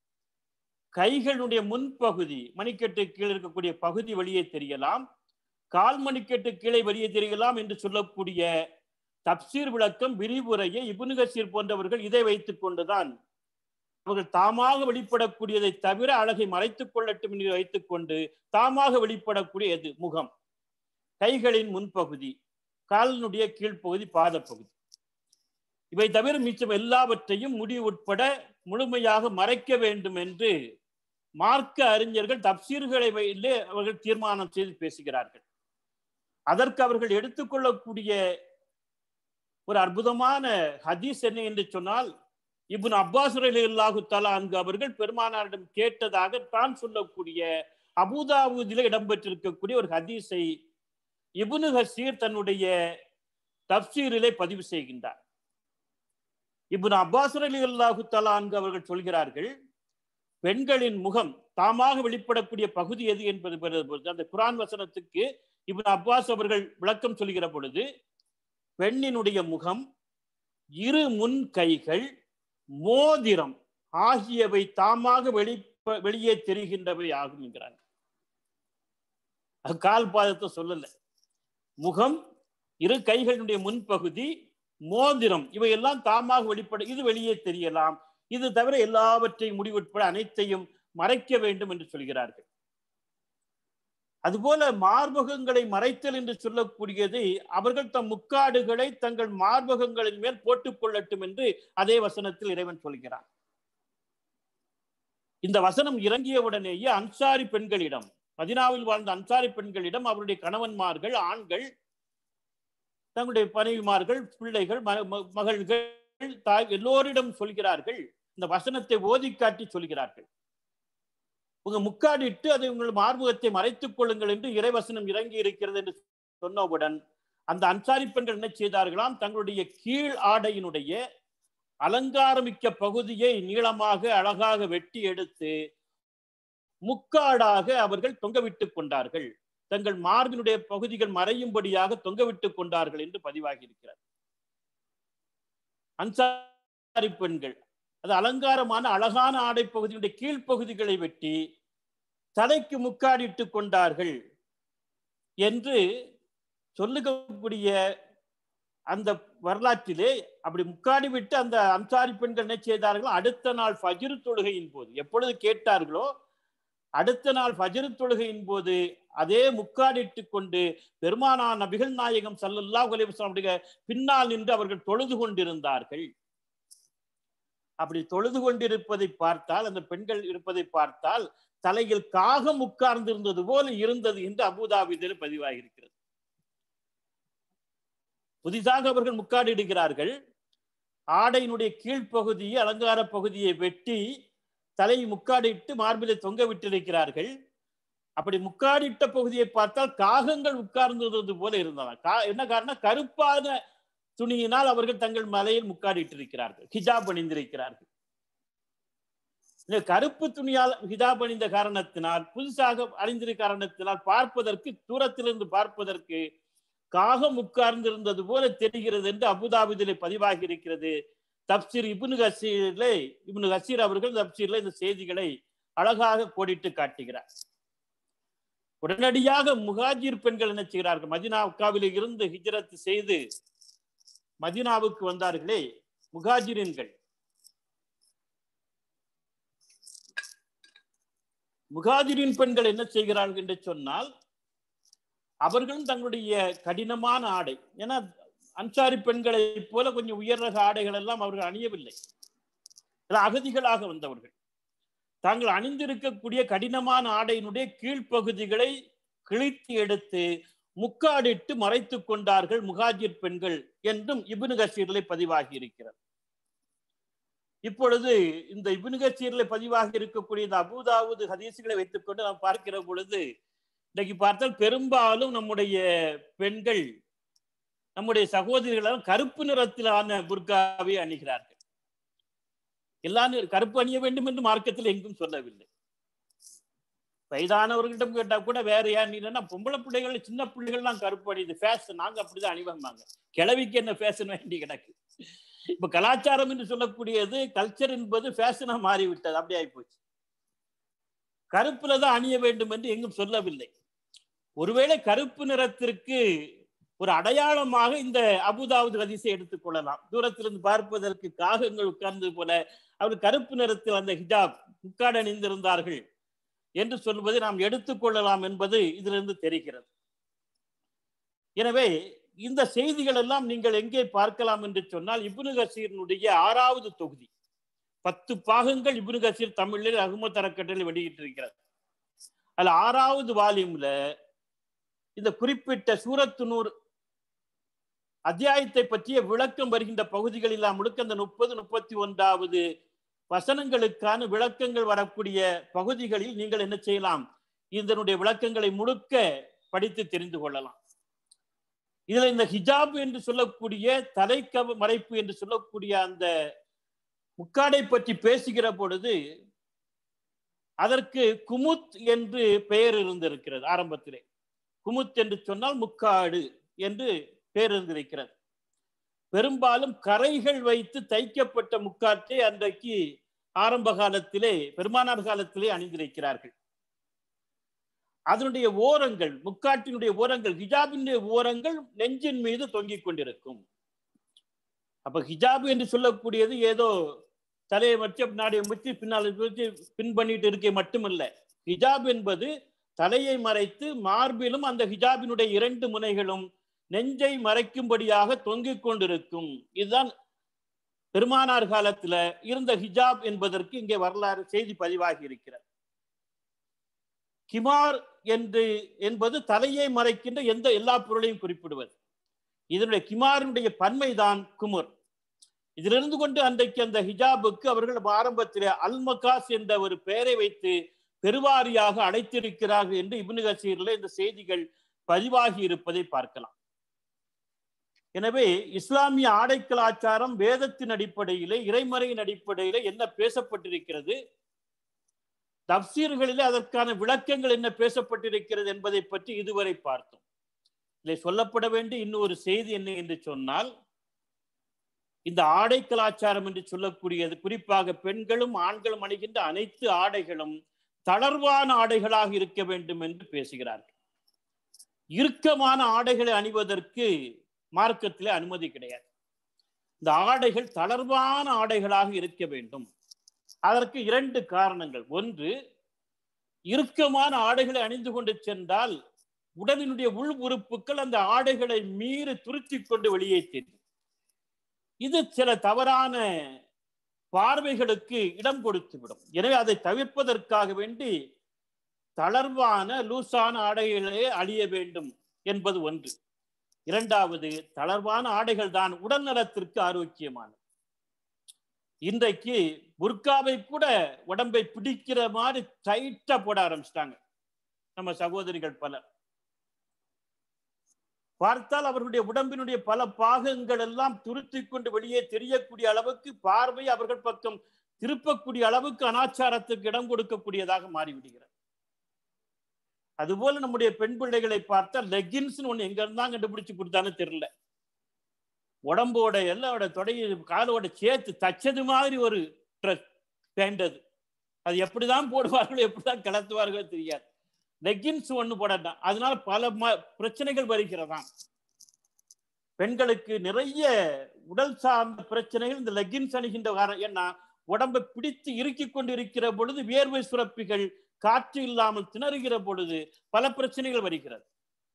கைகளுடைய முன்பகுதி மணிக்கட்டு கீழே இருக்கக்கூடிய பகுதி வெளியே தெரியலாம் கால் மணிக்கட்டு கீழே வெளியே தெரியலாம் என்று சொல்லக்கூடிய தப்சீர் விளக்கம் விரிவுரையை இபுனு கசீர் போன்றவர்கள் இதை வைத்துக் கொண்டுதான் அவர்கள் தாமாக வெளிப்படக்கூடியதை தவிர அழகை மறைத்துக் கொள்ளட்டும் என்று வைத்துக் கொண்டு தாமாக வெளிப்படக்கூடிய எது முகம் கைகளின் முன்பகுதி காலினுடைய கீழ்ப்பகுதி பாதப்பகுதி இவை தவிர மிச்சம் எல்லாவற்றையும் முடி உட்பட முழுமையாக மறைக்க வேண்டும் என்று மார்க்க அறிஞர்கள் தப்சீர்களை வைலே அவர்கள் தீர்மானம் செய்து பேசுகிறார்கள் அதற்கு அவர்கள் எடுத்துக்கொள்ளக்கூடிய ஒரு அற்புதமான ஹதீஸ் என்ன என்று சொன்னால் இப்னு அப்பாஸ் அல்லாஹு தலா அங்கு அவர்கள் பெருமானாரிடம் கேட்டதாக தான் சொல்லக்கூடிய அபுதாபுதில இடம்பெற்றிருக்கக்கூடிய ஒரு ஹதீஸை இபுனு ஹசீர் தன்னுடைய தப்சீரிலே பதிவு செய்கின்றார் இப்னு அப்பாஸ் அலி அல்லாஹு தலா அங்கு அவர்கள் சொல்கிறார்கள் பெண்களின் முகம் தாமாக வெளிப்படக்கூடிய பகுதி எது என்பது பொழுது அந்த குரான் வசனத்துக்கு இப்னு அப்பாஸ் அவர்கள் விளக்கம் சொல்கிற பொழுது பெண்ணினுடைய முகம் இரு முன் கைகள் மோதிரம் ஆகியவை தாமாக வெளிப்ப வெளியே தெரிகின்றவை ஆகும் என்கிறாங்க கால் பாதத்தை சொல்லல முகம் இரு கைகளினுடைய முன்பகுதி மோதிரம் இவையெல்லாம் தாமாக வெளிப்பட இது வெளியே தெரியலாம் இது தவிர எல்லாவற்றையும் முடிவுட்பட அனைத்தையும் மறைக்க வேண்டும் என்று சொல்கிறார்கள் அதுபோல மார்பகங்களை மறைத்தல் என்று சொல்லக்கூடியதை அவர்கள் தம் முக்காடுகளை தங்கள் மார்பகங்களின் மேல் போட்டுக் கொள்ளட்டும் என்று அதே வசனத்தில் இறைவன் சொல்கிறான் இந்த வசனம் இறங்கியவுடனேயே அன்சாரி பெண்களிடம் மதினாவில் வாழ்ந்த அன்சாரி பெண்களிடம் அவருடைய கணவன்மார்கள் ஆண்கள் தங்களுடைய மனைவிமார்கள் பிள்ளைகள் மகள்கள் தாய் எல்லோரிடம் சொல்கிறார்கள் இந்த வசனத்தை ஓதி காட்டி சொல்கிறார்கள் உங்க முக்காடிட்டு அதை உங்கள் மார்பகத்தை மறைத்துக் கொள்ளுங்கள் என்று இறைவசனம் இறங்கி இருக்கிறது என்று சொன்னவுடன் அந்த அன்சாரி பெண்கள் என்ன செய்தார்களாம் தங்களுடைய கீழ் ஆடையினுடைய அலங்காரமிக்க பகுதியை நீளமாக அழகாக வெட்டி எடுத்து முக்காடாக அவர்கள் தொங்கவிட்டுக் கொண்டார்கள் தங்கள் மார்பினுடைய பகுதிகள் மறையும்படியாக தொங்கவிட்டுக் கொண்டார்கள் என்று பதிவாகி இருக்கிறார் அன்சாரி பெண்கள் அது அலங்காரமான அழகான ஆடை பகுதியுடைய கீழ்ப்பகுதிகளை வெட்டி தலைக்கு முக்காடிட்டு கொண்டார்கள் என்று சொல்லுகக்கூடிய அந்த வரலாற்றிலே அப்படி முக்காடி விட்டு அந்த அன்சாரி பெண்கள் என்ன செய்தார்கள் அடுத்த நாள் ஃபஜ்ரு தொழுகையின் போது எப்பொழுது கேட்டார்களோ அடுத்த நாள் ஃபஜ்ரு தொழுகையின் போது அதே முக்காடிட்டு கொண்டு பெருமானா நபிகள் நாயகம் சல்லல்லாஹு அலைஹி வஸல்லம் பின்னால் நின்று அவர்கள் தொழுது கொண்டிருந்தார்கள் அப்படி தொழுது கொண்டிருப்பதை பார்த்தால் அந்த பெண்கள் இருப்பதை பார்த்தால் தலையில் காகம் உட்கார்ந்து இருந்தது போல இருந்தது என்று அபுதாபிதில் பதிவாகியிருக்கிறது புதிதாக அவர்கள் முக்காடிடுகிறார்கள் ஆடையினுடைய கீழ்ப்பகுதியை அலங்கார பகுதியை வெட்டி தலை முக்காடிட்டு மார்பிலை தொங்க விட்டிருக்கிறார்கள் அப்படி முக்காடிட்ட பகுதியை பார்த்தால் காகங்கள் உட்கார்ந்தது போல இருந்தன கா என்ன காரணம் கருப்பான துணியினால் அவர்கள் தங்கள் மலையில் முக்காடிட்டிருக்கிறார்கள் ஹிஜாப் அணிந்திருக்கிறார்கள் இந்த கருப்பு துணியால் ஹிஜாப் அணிந்த காரணத்தினால் புதுசாக அணிந்திருக்க காரணத்தினால் பார்ப்பதற்கு தூரத்திலிருந்து பார்ப்பதற்கு காகம் உட்கார்ந்திருந்தது போல தெரிகிறது என்று அபுதாபிதிலே பதிவாகி இருக்கிறது தப்சீர் இப்னு கசீரிலே இப்னு கசீர் அவர்கள் தப்சீர்ல இந்த செய்திகளை அழகாக கோடிட்டு காட்டுகிறார் உடனடியாக முகாஜிர் பெண்கள் என்ன செய்கிறார்கள் மதினா உக்காவில இருந்து ஹிஜரத் செய்து மதினாவுக்கு வந்தார்களே முகாஜிரின்கள் முகாஜிரின் பெண்கள் என்ன செய்கிறார்கள் என்று சொன்னால் அவர்களும் தங்களுடைய கடினமான ஆடை ஏன்னா அன்சாரி பெண்களைப் போல கொஞ்சம் உயர் ரக ஆடைகள் எல்லாம் அவர்கள் அணியவில்லை அகதிகளாக வந்தவர்கள் தாங்கள் அணிந்திருக்கக்கூடிய கடினமான ஆடையினுடைய கீழ்ப்பகுதிகளை கிழித்து எடுத்து முக்காடிட்டு மறைத்து கொண்டார்கள் முகாஜிர் பெண்கள் என்றும் இபுனு கசீரிலே பதிவாகி இருக்கிறது இப்பொழுது இந்த இபுனு கசீரிலே பதிவாகி இருக்கக்கூடிய இந்த அபுதாவுது ஹதீசுகளை வைத்துக்கொண்டு நாம் பார்க்கிற பொழுது இன்னைக்கு பார்த்தால் பெரும்பாலும் நம்முடைய பெண்கள் நம்முடைய சகோதரிகள் கருப்பு நிறத்திலான புர்காவை அணிகிறார்கள் எல்லாரும் கருப்பு அணிய வேண்டும் என்று மார்க்கத்தில் எங்கும் சொல்லவில்லை வயதானவர்களிடம் கேட்டா கூட வேற ஏன் இல்லைன்னா பொம்பளை பிள்ளைகள் சின்ன பிள்ளைகள்லாம் கருப்பு அணியுது ஃபேஷன் நாங்க அப்படிதான் அணிவாங்க கிழவிக்கு என்ன ஃபேஷன் வேண்டி கிடக்கு இப்ப கலாச்சாரம் என்று சொல்லக்கூடியது கல்ச்சர் என்பது ஃபேஷனா மாறிவிட்டது அப்படி ஆகி போச்சு கருப்புல தான் அணிய வேண்டும் என்று எங்கும் சொல்லவில்லை ஒருவேளை கருப்பு நிறத்திற்கு ஒரு அடையாளமாக இந்த அபுதாவுது ஹதீஸை எடுத்துக்கொள்ளலாம் தூரத்திலிருந்து பார்ப்பதற்கு காகங்கள் உட்கார்ந்தது போல அவர் கருப்பு நிறத்தில் அந்த ஹிஜாப் முக்காடு அணிந்திருந்தார்கள் என்று சொல்வதை நாம் எடுத்துக்கொள்ளலாம் என்பது இதிலிருந்து தெரிகிறது எனவே இந்த செய்திகள் எல்லாம் நீங்கள் எங்கே பார்க்கலாம் என்று சொன்னால் இப்னு கசீரனுடைய ஆறாவது தொகுதி பத்து பாகங்கள் இப்னு கசீர் தமிழில் அகமது அறக்கட்டளை வெளியிட்டிருக்கிறது அதுல ஆறாவது வால்யூம்ல இந்த குறிப்பிட்ட சூரத்து நூறு அத்தியாயத்தை பற்றிய விளக்கம் வருகின்ற பகுதிகளில் முழுக்க அந்த முப்பது முப்பத்தி ஒன்றாவது வசனங்களுக்கான விளக்கங்கள் வரக்கூடிய பகுதிகளில் நீங்கள் என்ன செய்யலாம் இதனுடைய விளக்கங்களை முழுக்க படித்து தெரிந்து கொள்ளலாம் இதுல இந்த ஹிஜாப் என்று சொல்லக்கூடிய தலைக்கவ மறைப்பு என்று சொல்லக்கூடிய அந்த முக்காடை பற்றி பேசுகிற பொழுது அதற்கு குமுத் என்று பெயர் இருந்திருக்கிறது ஆரம்பத்திலே குமுத் என்று சொன்னால் முக்காடு என்று பெயர் இருந்திருக்கிறது பெரும்பாலும் கரைகள் வைத்து தைக்கப்பட்ட முக்காற்றை அன்றைக்கு ஆரம்ப காலத்திலே பெருமானார் காலத்திலே அணிந்திருக்கிறார்கள் அதனுடைய ஓரங்கள் முக்காட்டினுடைய ஓரங்கள் ஹிஜாபினுடைய ஓரங்கள் நெஞ்சின் மீது தொங்கிக் கொண்டிருக்கும் அப்ப ஹிஜாபு என்று சொல்லக்கூடியது ஏதோ தலையை வச்சு நாடைய முத்தி பின்னால் வச்சு பின் பண்ணிட்டு இருக்க மட்டுமல்ல ஹிஜாப் என்பது தலையை மறைத்து மார்பிலும் அந்த ஹிஜாபினுடைய இரண்டு முனைகளும் நெஞ்சை மறைக்கும்படியாக தொங்கிக் கொண்டிருக்கும் இதுதான் பெருமானார் காலத்துல இருந்த ஹிஜாப் என்பதற்கு இங்கே வரலாறு செய்தி பதிவாகி இருக்கிறது கிமார் என்று என்பது தலையை மறைக்கின்ற எந்த எல்லா பொருளையும் குறிப்பிடுவது இதனுடைய கிமாரினுடைய பன்மைதான் குமுர் இதிலிருந்து கொண்டு அன்றைக்கு அந்த ஹிஜாபுக்கு அவர்கள் ஆரம்பத்திலே அல்மகாஸ் என்ற ஒரு பெயரை வைத்து பெருவாரியாக அழைத்திருக்கிறார்கள் என்று இப்னு கசீர்ல இந்த செய்திகள் பதிவாகி இருப்பதை பார்க்கலாம் எனவே இஸ்லாமிய ஆடை கலாச்சாரம் வேதத்தின் அடிப்படையிலே இறைமறையின் அடிப்படையிலே என்ன பேசப்பட்டிருக்கிறது தப்சீர்களிலே அதற்கான விளக்கங்கள் என்ன பேசப்பட்டிருக்கிறது என்பதை பற்றி இதுவரை பார்த்தோம் இதில் சொல்லப்பட வேண்டிய இன்னொரு செய்தி என்ன என்று சொன்னால் இந்த ஆடை கலாச்சாரம் என்று சொல்லக்கூடியது குறிப்பாக பெண்களும் ஆண்களும் அணிகின்ற அனைத்து ஆடைகளும் தளர்வான ஆடைகளாக இருக்க வேண்டும் என்று பேசுகிறார்கள் இறுக்கமான ஆடைகளை அணிவதற்கு மார்க்கத்திலே அனுமதி கிடையாது இந்த ஆடைகள் தளர்வான ஆடைகளாக இருக்க வேண்டும் அதற்கு இரண்டு காரணங்கள் ஒன்று இறுக்கமான ஆடைகளை அணிந்து கொண்டு சென்றால் உடலினுடைய உள் உறுப்புகள் அந்த ஆடைகளை மீறி துருத்தி கொண்டு வெளியே தெரியும் இது சில தவறான பார்வைகளுக்கு இடம் கொடுத்து விடும் எனவே அதை தவிர்ப்பதற்காக வேண்டி தளர்வான லூசான ஆடைகளே அழிய வேண்டும் என்பது ஒன்று இரண்டாவது தளர்வான ஆடைகள் தான் உடல் நலத்திற்கு ஆரோக்கியமானது இன்றைக்கு புர்காவை கூட உடம்பை பிடிக்கிற மாதிரி டைட்டா போட ஆரம்பிச்சிட்டாங்க நம்ம சகோதரிகள் பலர் பார்த்தால் அவர்களுடைய உடம்பினுடைய பல பாகங்கள் எல்லாம் துருத்தி கொண்டு வெளியே தெரியக்கூடிய அளவுக்கு பார்வை அவர்கள் பக்கம் திருப்பக்கூடிய அளவுக்கு அனாச்சாரத்துக்கு இடம் கொடுக்கக்கூடியதாக மாறிவிடுகிறது அதுபோல நம்முடைய பெண் பிள்ளைகளை பார்த்தால் லெகின்ஸ் ஒண்ணு எங்க இருந்தா கண்டுபிடிச்சு கொடுத்தான்னு தெரியல உடம்போட எல்லாரோட தொடைய காலோட சேர்த்து தச்சது மாதிரி ஒரு ட்ரெஸ் பேண்ட் அது அது எப்படிதான் போடுவார்களோ எப்படிதான் கிளத்துவார்களோ தெரியாது லெகின்ஸ் ஒண்ணு போடட்டான் அதனால பல பிரச்சனைகள் வருகிறதாம் பெண்களுக்கு நிறைய உடல் சார்ந்த பிரச்சனைகள் இந்த லெகின்ஸ் அணிகின்ற காரணம் ஏன்னா உடம்பை பிடித்து இறுக்கி கொண்டு இருக்கிற பொழுது வியர்வை சுரப்பிகள் காற்று இல்லாமல் திணறுகிற பொழுது பல பிரச்சனைகள் வருகிறது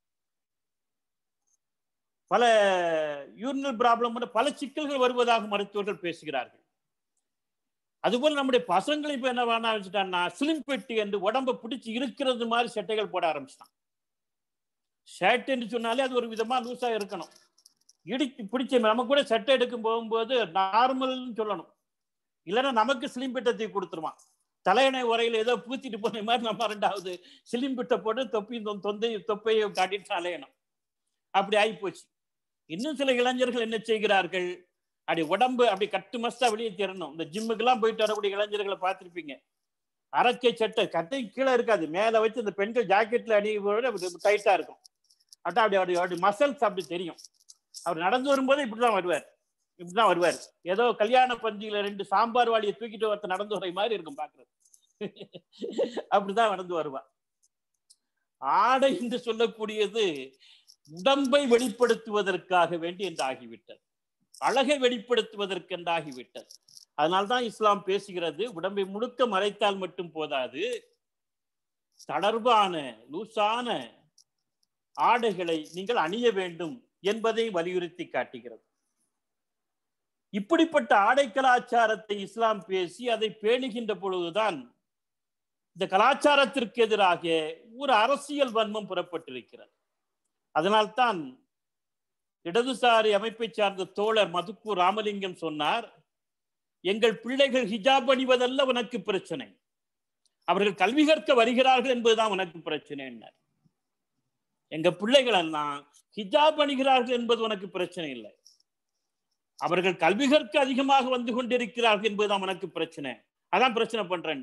பல யூரினல் ப்ராப்ளம் பல சிக்கல்கள் வருவதாக மருத்துவர்கள் பேசுகிறார்கள் அதுபோல் நம்முடைய பசங்களை இப்ப என்ன பண்ண ஆரம்பிச்சுட்டான்னா ஸ்லிம் பெட்டி என்று உடம்ப பிடிச்சி இருக்கிறது மாதிரி சட்டைகள் போட ஆரம்பிச்சிட்டான் ஷர்ட் என்று சொன்னாலே அது ஒரு விதமா லூஸா இருக்கணும் இடிச்சு பிடிச்ச நம்ம கூட சட்டை எடுக்கும் போகும்போது நார்மல்னு சொல்லணும் இல்லைன்னா நமக்கு ஸ்லிம் பெட்டை தூக்கி கொடுத்துருவான் தலையணை உரையில ஏதோ பூத்திட்டு போன மாதிரி நம்ம ரெண்டாவது ஸ்லிம் பெட்டை போட்டு தொப்பையும் தொந்தை தொப்பையும் காட்டிட்டு அலையணும் அப்படி ஆகிப்போச்சு இன்னும் சில இளைஞர்கள் என்ன செய்கிறார்கள் அப்படி உடம்பு அப்படி கட்டு மஸ்தா வெளியே தரணும் இந்த ஜிம்முக்கெல்லாம் போயிட்டு வரக்கூடிய இளைஞர்களை பார்த்துருப்பீங்க அரக்கை சட்டை கட்டை கீழே இருக்காது மேலே வச்சு இந்த பெண்கள் ஜாக்கெட்ல அணிய டைட்டா இருக்கும் அட்டா அப்படி அப்படி அப்படி மசல்ஸ் அப்படி தெரியும் அவர் நடந்து வரும்போது இப்படிதான் வருவார் இப்படிதான் வருவார் ஏதோ கல்யாண பந்தியில ரெண்டு சாம்பார் வாளியை தூக்கிட்டு ஒருத்த நடந்து வர மாதிரி இருக்கும் பாக்குறது அப்படிதான் நடந்து வருவார் ஆடை என்று சொல்லக்கூடியது உடம்பை வெளிப்படுத்துவதற்காக வேண்டி என்று ஆகிவிட்டது அழகை வெளிப்படுத்துவதற்கு என்று ஆகிவிட்டது அதனால்தான் இஸ்லாம் பேசுகிறது உடம்பை முழுக்க மறைத்தால் மட்டும் போதாது தளர்வான லூசான ஆடைகளை நீங்கள் அணிய வேண்டும் என்பதை வலியுறுத்தி காட்டுகிறது இப்படிப்பட்ட ஆடை கலாச்சாரத்தை இஸ்லாம் பேசி அதை பேணுகின்ற பொழுதுதான் இந்த கலாச்சாரத்திற்கு எதிராக ஒரு அரசியல் வன்மம் புறப்பட்டிருக்கிறது அதனால்தான் இடதுசாரி அமைப்பை சார்ந்த தோழர் மதுக்கு ராமலிங்கம் சொன்னார் எங்கள் பிள்ளைகள் ஹிஜாப் அணிவதல்ல உனக்கு பிரச்சனை அவர்கள் கல்வி கற்க வருகிறார்கள் என்பதுதான் உனக்கு பிரச்சனை என்ன எங்க பிள்ளைகள் எல்லாம் ஹிஜாப் அணிகிறார்கள் என்பது உனக்கு பிரச்சனை இல்லை அவர்கள் கல்வி கற்க அதிகமாக வந்து கொண்டிருக்கிறார்கள் என்பதுதான் உனக்கு பிரச்சனை அதான் பிரச்சனை பண்றேன்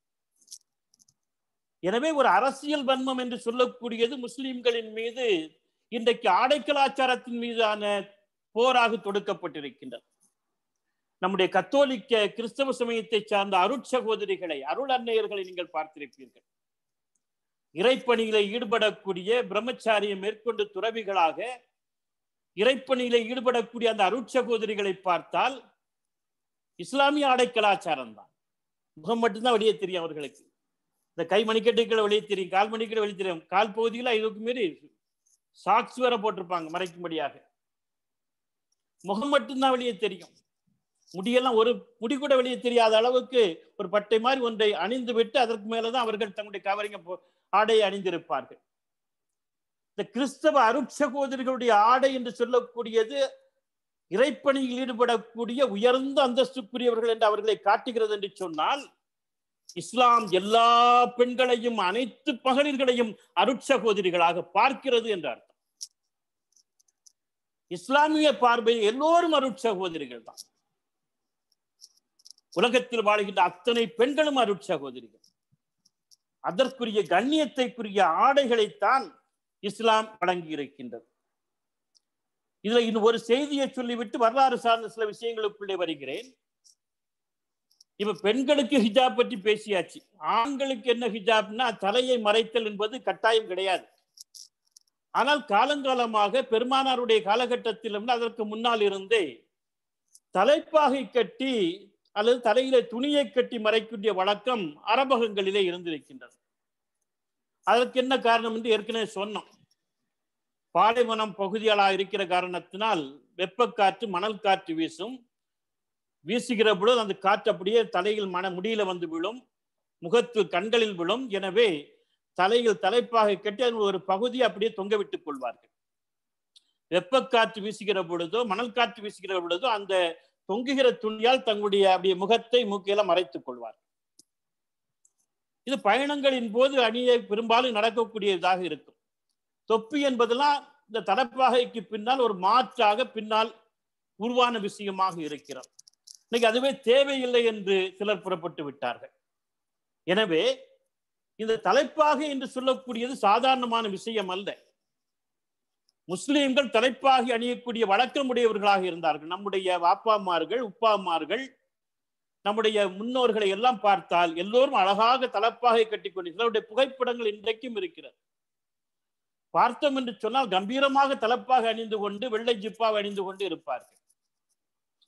எனவே ஒரு அரசியல் வன்மம் என்று சொல்லக்கூடியது முஸ்லிம்களின் மீது இன்றைக்கு ஆடை கலாச்சாரத்தின் மீதான போராக தொடுக்கப்பட்டிருக்கின்றது நம்முடைய கத்தோலிக்க கிறிஸ்தவ சமயத்தை சார்ந்த அருட்சகோதரிகளை அருள் அன்னையர்களை நீங்கள் பார்த்திருப்பீர்கள் இறைப்பணியில ஈடுபடக்கூடிய பிரம்மச்சாரியை மேற்கொண்டு துறவிகளாக இறைப்பணியில ஈடுபடக்கூடிய அந்த அருட்சகோதரிகளை பார்த்தால் இஸ்லாமிய ஆடை கலாச்சாரம் தான் முகம் மட்டும்தான் வெளியே தெரியும் அவர்களுக்கு இந்த கை மணிக்கட்டுகளை வெளியே தெரியும் கால் மணிக்கட்டை வெளியே தெரியும் கால் பகுதியில் இதுக்கு மீறி சாக்ஸ் வேற போட்டிருப்பாங்க மறைக்கும்படியாக முகம் மட்டும்தான் வெளியே தெரியும் முடியெல்லாம் ஒரு முடி கூட வெளியே தெரியாத அளவுக்கு ஒரு பட்டை மாதிரி ஒன்றை அணிந்து விட்டு அதற்கு மேலதான் அவர்கள் தங்களுடைய கவரிங்க ஆடையை அணிந்திருப்பார்கள் இந்த கிறிஸ்தவ அருட்சகோதரிகளுடைய ஆடை என்று சொல்லக்கூடியது இறைப்பணியில் ஈடுபடக்கூடிய உயர்ந்த அந்தஸ்துக்குரியவர்கள் என்று அவர்களை காட்டுகிறது என்று சொன்னால் இஸ்லாம் எல்லா பெண்களையும் அனைத்து மகளிர்களையும் அருட்சகோதரிகளாக பார்க்கிறது என்ற அர்த்தம் இஸ்லாமிய பார்வை எல்லோரும் அருட்சகோதரிகள் தான் உலகத்தில் வாழ்கின்ற அத்தனை பெண்களும் அருட்சகோதரிகள் அதற்குரிய கண்ணியத்தைக்குரிய ஆடைகளைத்தான் இஸ்லாம் வழங்கி இருக்கின்றது இதுல இன்னும் ஒரு செய்தியை சொல்லிவிட்டு வரலாறு சார்ந்த சில விஷயங்களுக்குள்ளே வருகிறேன் இப்ப பெண்களுக்கு ஹிஜாப் பற்றி பேசியாச்சு ஆண்களுக்கு என்ன ஹிஜாப்னா தலையை மறைத்தல் என்பது கட்டாயம் கிடையாது ஆனால் காலங்காலமாக பெருமானாருடைய காலகட்டத்திலும் அதற்கு முன்னால் இருந்தே தலைப்பாகை கட்டி அல்லது தலையில துணியை கட்டி மறைக்கூடிய வழக்கம் அரபகங்களிலே இருந்திருக்கின்றது அதற்கு என்ன காரணம் என்று ஏற்கனவே சொன்னோம் பாலைவனம் பகுதிகளாக இருக்கிற காரணத்தினால் வெப்பக்காற்று மணல் காற்று வீசும் வீசுகிற பொழுது அந்த காற்று அப்படியே தலையில் மன முடியில வந்து விழும் முகத்து கண்களில் விழும் எனவே தலையில் தலைப்பாக கட்டி அதில் ஒரு பகுதியை அப்படியே தொங்க விட்டுக் கொள்வார்கள் வெப்பக்காற்று வீசுகிற பொழுதோ மணல் காற்று வீசுகிற பொழுதோ அந்த தொங்குகிற துணியால் தங்களுடைய அப்படியே முகத்தை மூக்கையில மறைத்துக் கொள்வார் இது பயணங்களின் போது அணிய பெரும்பாலும் நடக்கக்கூடியதாக இருக்கும் தொப்பி என்பதெல்லாம் இந்த தலப்பாகைக்கு பின்னால் ஒரு மாற்றாக பின்னால் உருவான விஷயமாக இருக்கிறது இன்னைக்கு அதுவே தேவையில்லை என்று சிலர் புறப்பட்டு விட்டார்கள் எனவே இந்த தலைப்பாகை என்று சொல்லக்கூடியது சாதாரணமான விஷயம் அல்ல முஸ்லிம்கள் தலைப்பாகி அணியக்கூடிய வழக்கமுடையவர்களாக இருந்தார்கள் நம்முடைய வாப்பாமார்கள் உப்பாமார்கள் நம்முடைய முன்னோர்களை எல்லாம் பார்த்தால் எல்லோரும் அழகாக தலைப்பாகை கட்டிக்கொண்டு சிலருடைய புகைப்படங்கள் இன்றைக்கும் இருக்கிறது பார்த்தோம் என்று சொன்னால் கம்பீரமாக தலைப்பாக அணிந்து கொண்டு வெள்ளை ஜிப்பாக அணிந்து கொண்டு இருப்பார்கள்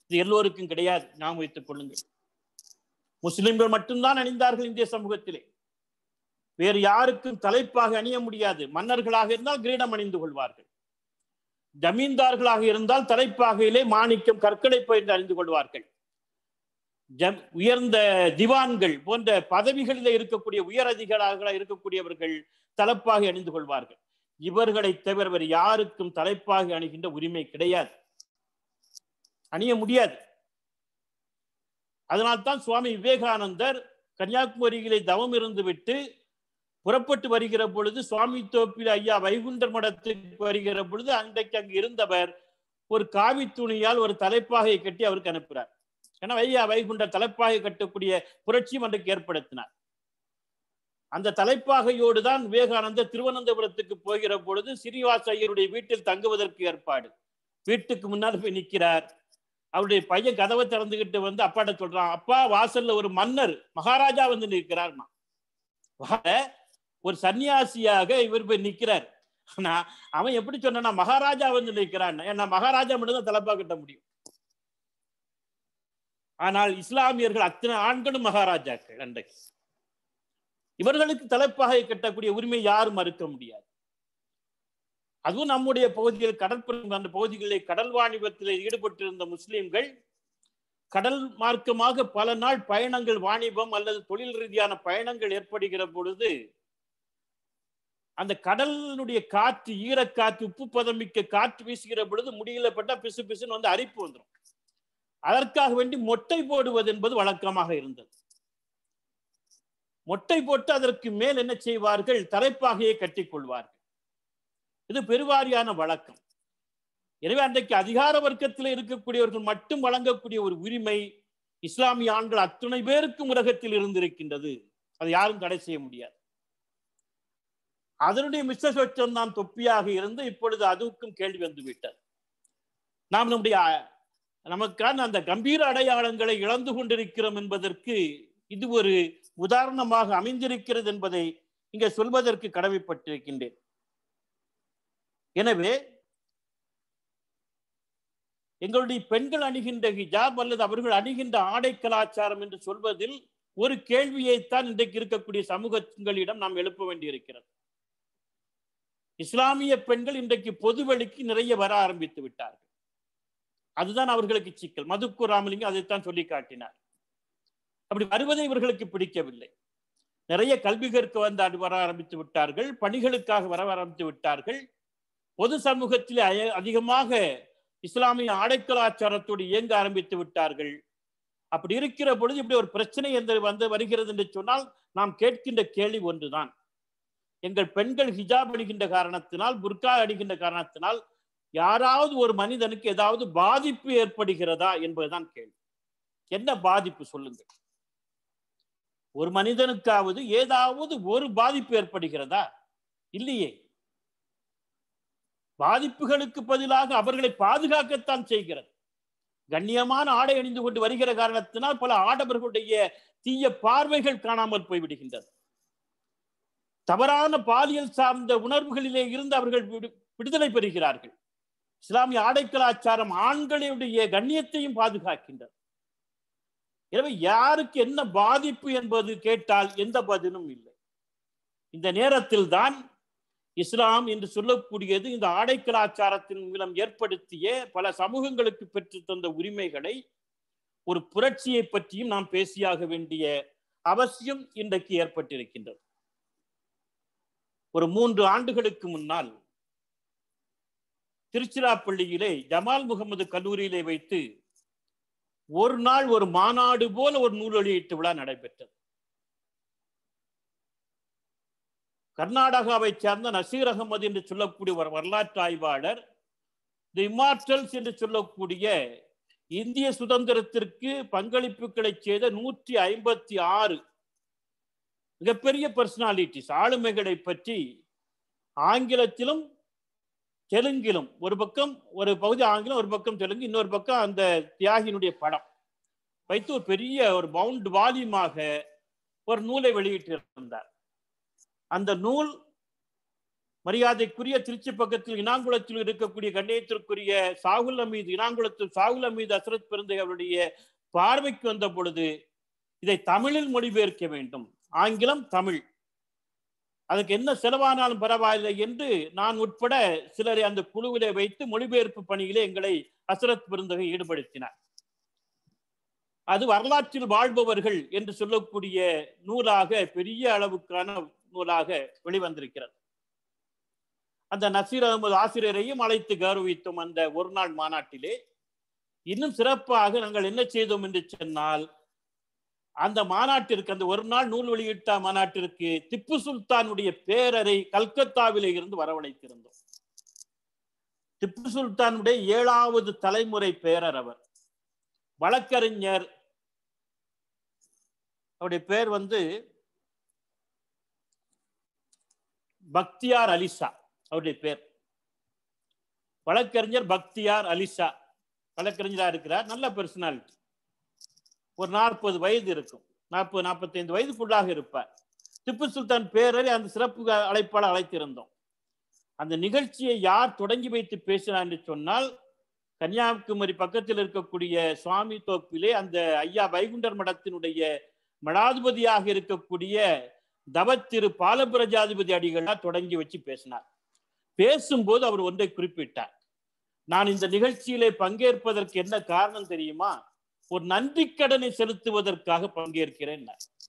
இது எல்லோருக்கும் கிடையாது ஞாபகம் வைத்துக் கொள்ளுங்கள் முஸ்லிம்கள் மட்டும்தான் அணிந்தார்கள் இந்திய சமூகத்திலே வேறு யாருக்கும் தலைப்பாக அணிய முடியாது மன்னர்களாக இருந்தால் கிரீடம் அணிந்து கொள்வார்கள் ஜமீன்தார்களாக இருந்தால் தலைப்பாகையிலே மாணிக்கம் கற்களை பயிர்ந்து அணிந்து கொள்வார்கள் ஜம் உயர்ந்த திவான்கள் போன்ற பதவிகளில் இருக்கக்கூடிய உயர் அதிகாரிகளாக இருக்கக்கூடியவர்கள் தலைப்பாகை அணிந்து கொள்வார்கள் இவர்களை தவிர வேறு யாருக்கும் தலைப்பாகை அணிகின்ற உரிமை கிடையாது அணிய முடியாது அதனால்தான் சுவாமி விவேகானந்தர் கன்னியாகுமரியிலே தவம் இருந்து விட்டு புறப்பட்டு வருகிற பொழுது சுவாமி தோப்பில் ஐயா வைகுண்டர் மடத்துக்கு வருகிற பொழுது அன்றைக்கு அங்கு இருந்தவர் ஒரு காவி துணியால் ஒரு தலைப்பாகையை கட்டி அவருக்கு அனுப்புகிறார் ஏன்னா ஐயா வைகுண்டர் தலைப்பாகை கட்டக்கூடிய புரட்சியும் அன்றைக்கு ஏற்படுத்தினார் அந்த தலைப்பாகையோடு தான் விவேகானந்தர் திருவனந்தபுரத்துக்கு போகிற பொழுது ஸ்ரீனிவாச ஐயருடைய வீட்டில் தங்குவதற்கு ஏற்பாடு வீட்டுக்கு முன்னால் போய் நிற்கிறார் அவருடைய பையன் கதவை திறந்துகிட்டு வந்து அப்பாட்ட சொல்றான் அப்பா வாசல்ல ஒரு மன்னர் மகாராஜா வந்து நிற்கிறார் ஒரு சன்னியாசியாக இவர் போய் நிற்கிறார் ஆனா அவன் எப்படி சொன்னா மகாராஜா வந்து நிற்கிறான் ஏன்னா மகாராஜா மட்டும்தான் தலைப்பா கட்ட முடியும் ஆனால் இஸ்லாமியர்கள் அத்தனை ஆண்களும் மகாராஜாக்கள் அன்றைக்கு இவர்களுக்கு தலைப்பாகை கட்டக்கூடிய உரிமை யாரும் மறுக்க முடியாது அதுவும் நம்முடைய பகுதியில் கடற்புறம் அந்த பகுதிகளில் கடல் வாணிபத்தில் ஈடுபட்டிருந்த முஸ்லிம்கள் கடல் மார்க்கமாக பல நாள் பயணங்கள் வாணிபம் அல்லது தொழில் ரீதியான பயணங்கள் ஏற்படுகிற பொழுது அந்த கடலினுடைய காற்று ஈரக்காற்று உப்பு பதமிக்க காற்று வீசுகிற பொழுது முடியல பட்டா பிசு பிசுன்னு வந்து அரிப்பு வந்துடும் அதற்காக வேண்டி மொட்டை போடுவது என்பது வழக்கமாக இருந்தது மொட்டை போட்டு அதற்கு மேல் என்ன செய்வார்கள் தலைப்பாகையை கட்டிக் கொள்வார்கள் இது பெருவாரியான வழக்கம் எனவே அன்றைக்கு அதிகார வர்க்கத்தில் இருக்கக்கூடியவர்கள் மட்டும் வழங்கக்கூடிய ஒரு உரிமை இஸ்லாமிய ஆண்கள் அத்துணை பேருக்கும் உலகத்தில் இருந்திருக்கின்றது அதை யாரும் தடை செய்ய முடியாது அதனுடைய மிஸ்ர சொச்சம் தான் தொப்பியாக இருந்து இப்பொழுது அதுக்கும் கேள்வி வந்து விட்டது நாம் நம்முடைய நமக்கான அந்த கம்பீர அடையாளங்களை இழந்து கொண்டிருக்கிறோம் என்பதற்கு இது ஒரு உதாரணமாக அமைந்திருக்கிறது என்பதை இங்க சொல்வதற்கு கடமைப்பட்டிருக்கின்றேன் எனவே எங்களுடைய பெண்கள் அணிகின்ற ஹிஜாப் அல்லது அவர்கள் அணிகின்ற ஆடை கலாச்சாரம் என்று சொல்வதில் ஒரு கேள்வியைத்தான் இன்றைக்கு இருக்கக்கூடிய சமூகங்களிடம் நாம் எழுப்ப வேண்டியிருக்கிறது இஸ்லாமிய பெண்கள் இன்றைக்கு பொதுவெளிக்கு நிறைய வர ஆரம்பித்து விட்டார்கள் அதுதான் அவர்களுக்கு சிக்கல் மதுக்கு ராமலிங்கம் அதைத்தான் சொல்லி காட்டினார் அப்படி வருவதை இவர்களுக்கு பிடிக்கவில்லை நிறைய கல்வி கற்க வந்து வர ஆரம்பித்து விட்டார்கள் பணிகளுக்காக வர ஆரம்பித்து விட்டார்கள் பொது சமூகத்தில் அதிகமாக இஸ்லாமிய ஆடை கலாச்சாரத்தோடு இயங்க ஆரம்பித்து விட்டார்கள் அப்படி இருக்கிற பொழுது இப்படி ஒரு பிரச்சனை என்று வந்து வருகிறது என்று சொன்னால் நாம் கேட்கின்ற கேள்வி ஒன்றுதான் எங்கள் பெண்கள் ஹிஜாப் அணிகின்ற காரணத்தினால் புர்கா அணிகின்ற காரணத்தினால் யாராவது ஒரு மனிதனுக்கு ஏதாவது பாதிப்பு ஏற்படுகிறதா என்பதுதான் கேள்வி என்ன பாதிப்பு சொல்லுங்கள் ஒரு மனிதனுக்காவது ஏதாவது ஒரு பாதிப்பு ஏற்படுகிறதா இல்லையே பாதிப்புகளுக்கு பதிலாக அவர்களை பாதுகாக்கத்தான் செய்கிறது கண்ணியமான ஆடை அணிந்து கொண்டு வருகிற காரணத்தினால் பல ஆடவர்களுடைய தீய பார்வைகள் காணாமல் போய்விடுகின்றது தவறான பாலியல் சார்ந்த உணர்வுகளிலே இருந்து அவர்கள் விடுதலை பெறுகிறார்கள் இஸ்லாமிய ஆடை கலாச்சாரம் ஆண்களுடைய கண்ணியத்தையும் பாதுகாக்கின்றது எனவே யாருக்கு என்ன பாதிப்பு என்பது கேட்டால் எந்த பதிலும் இல்லை இந்த நேரத்தில் தான் இஸ்லாம் என்று சொல்லக்கூடியது இந்த ஆடை கலாச்சாரத்தின் மூலம் ஏற்படுத்திய பல சமூகங்களுக்கு பெற்று தந்த உரிமைகளை ஒரு புரட்சியை பற்றியும் நாம் பேசியாக வேண்டிய அவசியம் இன்றைக்கு ஏற்பட்டிருக்கின்றது ஒரு மூன்று ஆண்டுகளுக்கு முன்னால் திருச்சிராப்பள்ளியிலே ஜமால் முகமது கல்லூரியிலே வைத்து ஒரு நாள் ஒரு மாநாடு போல ஒரு நூல் வெளியீட்டு விழா நடைபெற்றது கர்நாடகாவை சேர்ந்த நசீர் அகமது என்று சொல்லக்கூடிய ஒரு வரலாற்று ஆய்வாளர் தி இமார்டல்ஸ் என்று சொல்லக்கூடிய இந்திய சுதந்திரத்திற்கு பங்களிப்புகளை செய்த நூற்றி ஐம்பத்தி ஆறு மிகப்பெரிய பர்சனாலிட்டிஸ் ஆளுமைகளை பற்றி ஆங்கிலத்திலும் தெலுங்கிலும் ஒரு பக்கம் ஒரு பகுதி ஆங்கிலம் ஒரு பக்கம் தெலுங்கு இன்னொரு பக்கம் அந்த தியாகியினுடைய படம் வைத்து ஒரு பெரிய ஒரு பவுண்ட் வால்யூமாக ஒரு நூலை வெளியிட்டிருந்தார் அந்த நூல் மரியாதைக்குரிய திருச்சி பக்கத்தில் இனாங்குளத்தில் இருக்கக்கூடிய கண்ணியத்திற்குரிய சாகுல் அமீது இனாங்குளத்தில் சாகுல் அமீது அசரத் பிறந்த அவருடைய பார்வைக்கு வந்த பொழுது இதை தமிழில் மொழிபெயர்க்க வேண்டும் ஆங்கிலம் தமிழ் அதுக்கு என்ன செலவானாலும் பரவாயில்லை என்று நான் உட்பட சிலரை அந்த குழுவிலே வைத்து மொழிபெயர்ப்பு பணியிலே எங்களை அசரத் பெருந்தகை ஈடுபடுத்தினார் அது வரலாற்றில் வாழ்பவர்கள் என்று சொல்லக்கூடிய நூலாக பெரிய அளவுக்கான நூலாக வெளிவந்திருக்கிறது அந்த நசீர் அகமது ஆசிரியரையும் அழைத்து கௌரவித்தோம் அந்த ஒரு நாள் மாநாட்டிலே இன்னும் சிறப்பாக நாங்கள் என்ன செய்தோம் என்று சொன்னால் அந்த மாநாட்டிற்கு அந்த ஒரு நாள் நூல் வெளியிட்ட மாநாட்டிற்கு திப்பு சுல்தானுடைய பேரரை கல்கத்தாவிலே இருந்து வரவழைத்திருந்தோம் திப்பு சுல்தானுடைய ஏழாவது தலைமுறை பேரர் அவர் வழக்கறிஞர் அவருடைய பேர் வந்து பக்தியார் அலிசா அவருடைய பேர் வழக்கறிஞர் பக்தியார் அலிசா வழக்கறிஞரா இருக்கிறார் நல்ல பர்சனாலிட்டி ஒரு நாற்பது வயது இருக்கும் நாற்பது நாற்பத்தைந்து வயதுக்குள்ளாக இருப்பார் திப்பு சுல்தான் பேரரை அந்த சிறப்பு அழைப்பாளர் அழைத்திருந்தோம் அந்த நிகழ்ச்சியை யார் தொடங்கி வைத்து பேசினார் என்று சொன்னால் கன்னியாகுமரி பக்கத்தில் இருக்கக்கூடிய சுவாமி தோப்பிலே அந்த ஐயா வைகுண்டர் மடத்தினுடைய மடாதிபதியாக இருக்கக்கூடிய தவத்திரு பாலபிரஜாதிபதி அடிகளார் தொடங்கி வச்சு பேசினார் பேசும்போது அவர் ஒன்றை குறிப்பிட்டார் நான் இந்த நிகழ்ச்சியிலே பங்கேற்பதற்கு என்ன காரணம் தெரியுமா ஒரு நன்றி கடனை செலுத்துவதற்காக பங்கேற்கிறேன்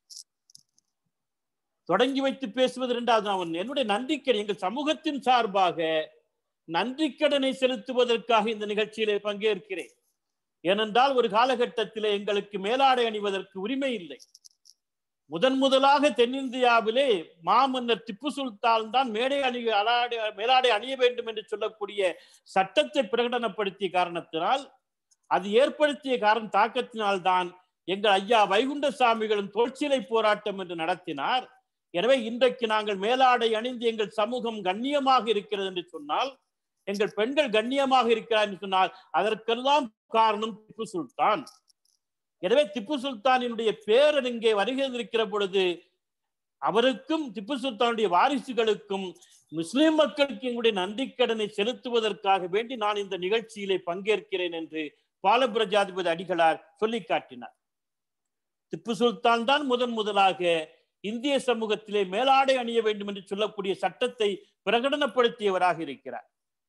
தொடங்கி வைத்து பேசுவது இரண்டாவது அவன் என்னுடைய நன்றிக்கடன் எங்கள் சமூகத்தின் சார்பாக நன்றி கடனை செலுத்துவதற்காக இந்த நிகழ்ச்சியிலே பங்கேற்கிறேன் ஏனென்றால் ஒரு காலகட்டத்திலே எங்களுக்கு மேலாடை அணிவதற்கு உரிமை இல்லை முதன் முதலாக தென்னிந்தியாவிலே மாமன்னர் திப்பு சுல்தான் தான் மேடை அணி அலாடை மேலாடை அணிய வேண்டும் என்று சொல்லக்கூடிய சட்டத்தை பிரகடனப்படுத்திய காரணத்தினால் அது ஏற்படுத்திய காரணம் தாக்கத்தினால்தான் எங்கள் ஐயா வைகுண்ட சாமிகளும் தொழிற்சிலை போராட்டம் என்று நடத்தினார் எனவே இன்றைக்கு நாங்கள் மேலாடை அணிந்து எங்கள் சமூகம் கண்ணியமாக இருக்கிறது என்று சொன்னால் எங்கள் பெண்கள் கண்ணியமாக இருக்கிறார் என்று சொன்னால் அதற்கெல்லாம் காரணம் திப்பு சுல்தான் எனவே திப்பு சுல்தானினுடைய பேரர் இங்கே வருகிறதிருக்கிற பொழுது அவருக்கும் திப்பு சுல்தானுடைய வாரிசுகளுக்கும் முஸ்லிம் மக்களுக்கு எங்களுடைய நன்றிக்கடனை செலுத்துவதற்காக வேண்டி நான் இந்த நிகழ்ச்சியிலே பங்கேற்கிறேன் என்று பாலபிரஜாதிபதி அடிகளார் சொல்லி காட்டினார் திப்பு சுல்தான் தான் முதன் முதலாக இந்திய சமூகத்திலே மேலாடை அணிய வேண்டும் என்று சொல்லக்கூடிய சட்டத்தை பிரகடனப்படுத்தியவராக இருக்கிறார்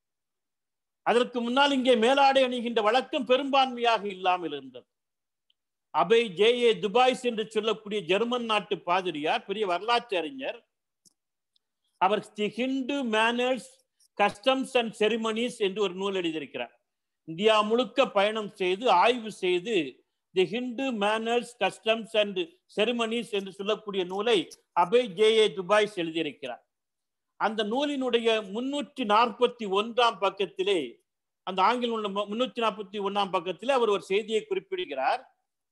அதற்கு முன்னால் இங்கே மேலாடை அணிகின்ற வழக்கம் பெரும்பான்மையாக இல்லாமல் இருந்தது அபை ஜே ஏ துபாய்ஸ் என்று சொல்லக்கூடிய ஜெர்மன் நாட்டு பாதிரியார் பெரிய வரலாற்று அறிஞர் அவர் the Hindu manners customs and ceremonies என்று ஒரு நூல் எழுதியிருக்கிறார் இந்தியா முழுக்க பயணம் செய்து ஆய்வு செய்து the Hindu manners customs and ceremonies என்று சொல்லக்கூடிய நூலை அபை ஜே ஏ துபாய்ஸ் எழுதியிருக்கிறார் அந்த நூலினுடைய முன்னூற்றி நாற்பத்தி ஒன்றாம் பக்கத்திலே அந்த ஆங்கில உள்ள முன்னூற்றி நாற்பத்தி ஒன்றாம் பக்கத்திலே அவர் ஒரு செய்தியை குறிப்பிடுகிறார்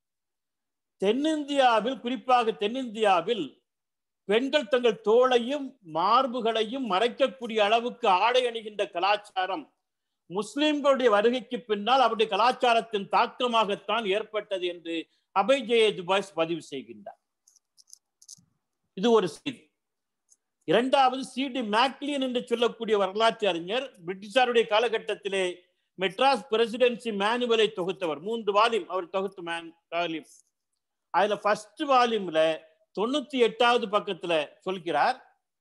தென்னிந்தியாவில் குறிப்பாக தென்னிந்தியாவில் பெண்கள் தங்கள் தோளையும் மார்புகளையும் மறைக்கக்கூடிய அளவுக்கு ஆடை அணிகின்ற கலாச்சாரம் முஸ்லிம்களுடைய வருகைக்கு பின்னால் அவருடைய கலாச்சாரத்தின் தாக்கமாகத்தான் ஏற்பட்டது என்று அபய் ஜெய துபாய்ஸ் பதிவு செய்கின்றார் இது ஒரு செய்தி இரண்டாவது சி டி மேக்லியன் என்று சொல்லக்கூடிய வரலாற்று அறிஞர் பிரிட்டிஷாருடைய காலகட்டத்திலே மெட்ராஸ் பிரசிடென்சி மேனுவலை தொகுத்தவர் மூன்று வால்யூம் அவர் தொகுத்த மேன் வால்யூம் அதுல ஃபர்ஸ்ட் வால்யூம்ல தொண்ணூத்தி எட்டாவது பக்கத்துல சொல்கிறார்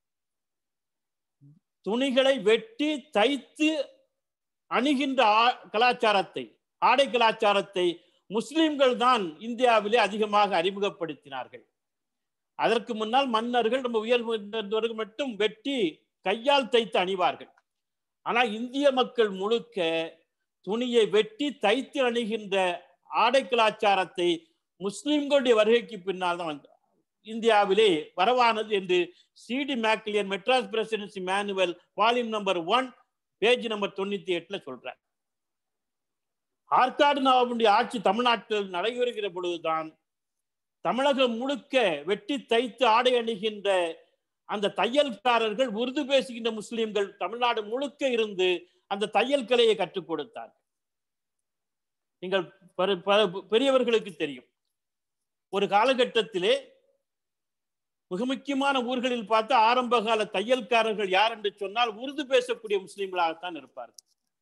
துணிகளை வெட்டி தைத்து அணுகின்ற கலாச்சாரத்தை ஆடை கலாச்சாரத்தை முஸ்லிம்கள் தான் இந்தியாவிலே அதிகமாக அறிமுகப்படுத்தினார்கள் அதற்கு முன்னால் மன்னர்கள் நம்ம உயர்ந்தவர்கள் மட்டும் வெட்டி கையால் தைத்து அணிவார்கள் ஆனால் இந்திய மக்கள் முழுக்க துணியை வெட்டி தைத்து அணுகின்ற ஆடை கலாச்சாரத்தை முஸ்லிம்களுடைய வருகைக்கு பின்னால் தான் இந்தியாவிலே வரவானது என்று C D Maclean Madras presidency manual volume number one page number தொண்ணூத்தி எட்டுல சொல்றார் ஆற்காடு நவாபுடைய ஆட்சி தமிழ்நாட்டில் நடைபெறுகிற பொழுதுதான் தமிழகம் முழுக்க வெட்டி தைத்து ஆடை அணிகின்ற அந்த தையல்காரர்கள் உருது பேசுகின்ற முஸ்லிம்கள் தமிழ்நாடு முழுக்க இருந்து அந்த தையல் கலையை கற்றுக் கொடுத்தார்கள் நீங்கள் பெரியவர்களுக்கு தெரியும் ஒரு காலகட்டத்திலே மிக முக்கியமான ஊர்களில் பார்த்து ஆரம்ப கால தையல்காரர்கள் யார் என்று சொன்னால் உருது பேசக்கூடிய முஸ்லிம்களாகத்தான் இருப்பார்கள்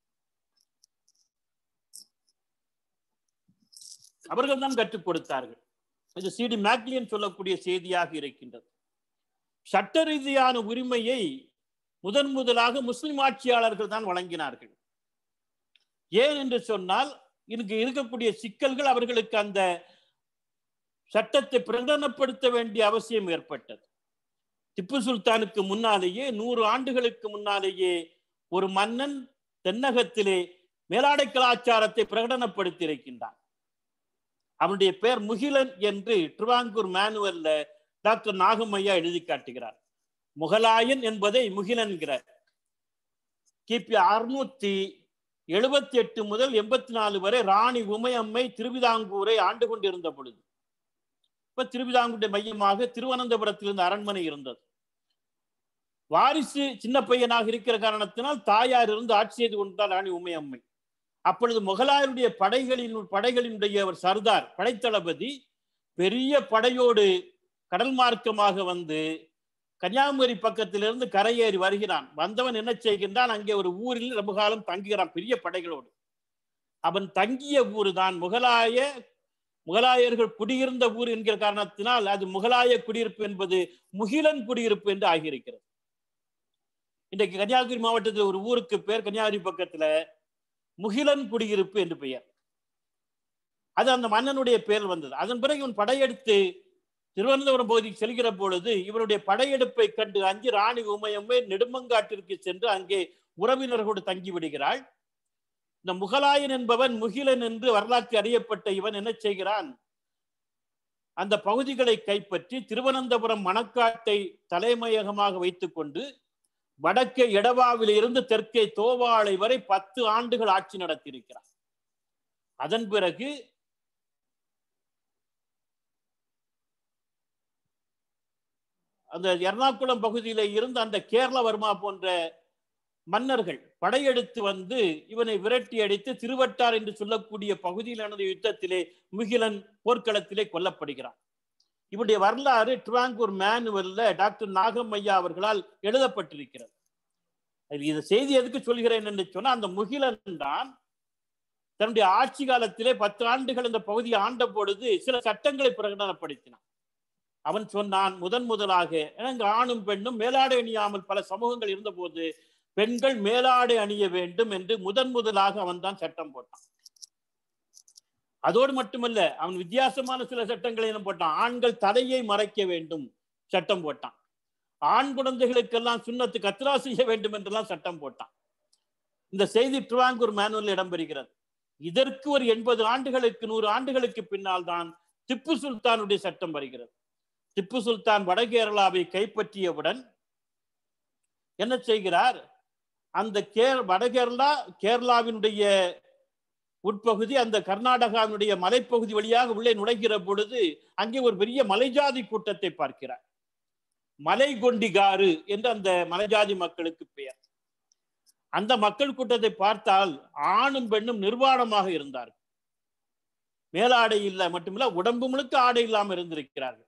அவர்கள் தான் கற்றுக் கொடுத்தார்கள் இது சிடி மேக்லியன் சொல்லக்கூடிய செய்தியாக இருக்கின்றது சட்ட ரீதியான உரிமையை முதன் முதலாக முஸ்லிம் ஆட்சியாளர்கள் தான் வழங்கினார்கள் ஏன் என்று சொன்னால் இங்கு இருக்கக்கூடிய சிக்கல்கள் அவர்களுக்கு அந்த சட்டத்தை பிரகடனப்படுத்த வேண்டிய அவசியம் ஏற்பட்டது திப்பு சுல்தானுக்கு முன்னாலேயே நூறு ஆண்டுகளுக்கு முன்னாலேயே ஒரு மன்னன் தென்னகத்திலே மேலாடை கலாச்சாரத்தை பிரகடனப்படுத்தி இருக்கின்றான் அவனுடைய பெயர் முகிலன் என்று ட்ரிவாங்கூர் மேனுவல்ல டாக்டர் நாகமையா எழுதி காட்டுகிறார் முகலாயன் என்பதை முகிலன் என்கிறார் கிபி அறுநூத்தி எழுபத்தி எட்டு முதல் எண்பத்தி நாலு வரை ராணி உமையம்மை திருவிதாங்கூரை ஆண்டு கொண்டிருந்த பொழுது இப்ப திருவிதாங்கூருடைய மையமாக திருவனந்தபுரத்தில் இருந்த அரண்மனை இருந்தது வாரிசு சின்ன பையனாக இருக்கிற காரணத்தினால் தாயார் இருந்து ஆட்சி செய்து கொண்டார் ராணி உமையம்மை அப்பொழுது முகலாயருடைய படைகளின் படைகளினுடைய ஒரு சர்தார் படைத்தளபதி பெரிய படையோடு கடல் மார்க்கமாக வந்து கன்னியாகுமரி பக்கத்திலிருந்து கரையேறி வருகிறான் வந்தவன் என்ன செய்கின்றான் அங்கே ஒரு ஊரில் ரொம்ப காலம் தங்குகிறான் பெரிய படைகளோடு அவன் தங்கிய ஊர் தான் முகலாய முகலாயர்கள் குடியிருந்த ஊர் என்கிற காரணத்தினால் அது முகலாய குடியிருப்பு என்பது முகிலன் குடியிருப்பு என்று ஆகியிருக்கிறது இன்றைக்கு கன்னியாகுமரி மாவட்டத்தில் ஒரு ஊருக்கு பேர் கன்னியாகுமரி பக்கத்துல முகிலன் குடியிருப்பு என்று பெயர் அது அந்த மன்னனுடைய பெயர் வந்தது அதன் பிறகு இவன் படையெடுத்து திருவனந்தபுரம் பகுதிக்கு செல்கிற பொழுது இவருடைய படையெடுப்பை கண்டு அஞ்சு ராணி உமையம்மை நெடுமங்காட்டிற்கு சென்று அங்கே உறவினர்களோடு தங்கி விடுகிறாள் இந்த முகலாயன் என்பவன் முகிலன் என்று வரலாற்று அறியப்பட்ட இவன் என்ன செய்கிறான் அந்த பகுதிகளை கைப்பற்றி திருவனந்தபுரம் மணக்காட்டை தலைமையகமாக வைத்துக்கொண்டு வடக்கே எடவாவில் இருந்து தெற்கே தோவாளை வரை பத்து ஆண்டுகள் ஆட்சி நடத்தியிருக்கிறார் அதன் பிறகு அந்த எர்ணாகுளம் பகுதியில இருந்து அந்த கேரளவர்மா போன்ற மன்னர்கள் படையெடுத்து வந்து இவனை விரட்டி அடித்து திருவட்டார் என்று சொல்லக்கூடிய பகுதியில் நடந்த யுத்தத்திலே முகிலன் போர்க்களத்திலே கொல்லப்படுகிறான் இவருடைய வரலாறு ட்ராங்கூர் மேனுவல்ல டாக்டர் நாகம்மையா அவர்களால் எழுதப்பட்டிருக்கிறது இந்த செய்தி எதுக்கு சொல்கிறேன் என்று சொன்னா அந்த முகிலன் தான் தன்னுடைய ஆட்சி காலத்திலே பத்து ஆண்டுகள் இந்த பகுதியை ஆண்ட பொழுது சில சட்டங்களை பிரகடனப்படுத்தினான் அவன் சொன்னான் முதன் முதலாக எனக்கு ஆணும் பெண்ணும் மேலாடை அணியாமல் பல சமூகங்கள் இருந்தபோது பெண்கள் மேலாடை அணிய வேண்டும் என்று முதன் முதலாக அவன் தான் சட்டம் போட்டான் அதோடு மட்டுமல்ல அவன் வித்தியாசமான சில சட்டங்களை என்ன போட்டான் ஆண்கள் தலையை மறைக்க வேண்டும் சட்டம் போட்டான் ஆண் குழந்தைகளுக்கெல்லாம் சுண்ணத்து கத்ரா செய்ய வேண்டும் என்றெல்லாம் சட்டம் போட்டான் இந்த செய்தி ட்ரிவாங்கூர் மேனுவல் இடம்பெறுகிறது இதற்கு ஒரு எண்பது ஆண்டுகளுக்கு நூறு ஆண்டுகளுக்கு பின்னால் தான் திப்பு சுல்தானுடைய சட்டம் வருகிறது திப்பு சுல்தான் வடகேரளாவை கைப்பற்றியவுடன் என்ன செய்கிறார் அந்த கேர் வடகேரளா கேரளாவினுடைய உட்பகுதி அந்த கர்நாடகாவினுடைய மலைப்பகுதி வழியாக உள்ளே நுழைகிற பொழுது அங்கே ஒரு பெரிய மலைஜாதி கூட்டத்தை பார்க்கிறார் மலை கொண்டிகாரு என்று அந்த மலைஜாதி மக்களுக்கு பெயர் அந்த மக்கள் கூட்டத்தை பார்த்தால் ஆணும் பெண்ணும் நிர்வாணமாக இருந்தார்கள் மேலாடை இல்லை மட்டுமில்ல உடம்பு முழுக்க ஆடை இல்லாமல் இருந்திருக்கிறார்கள்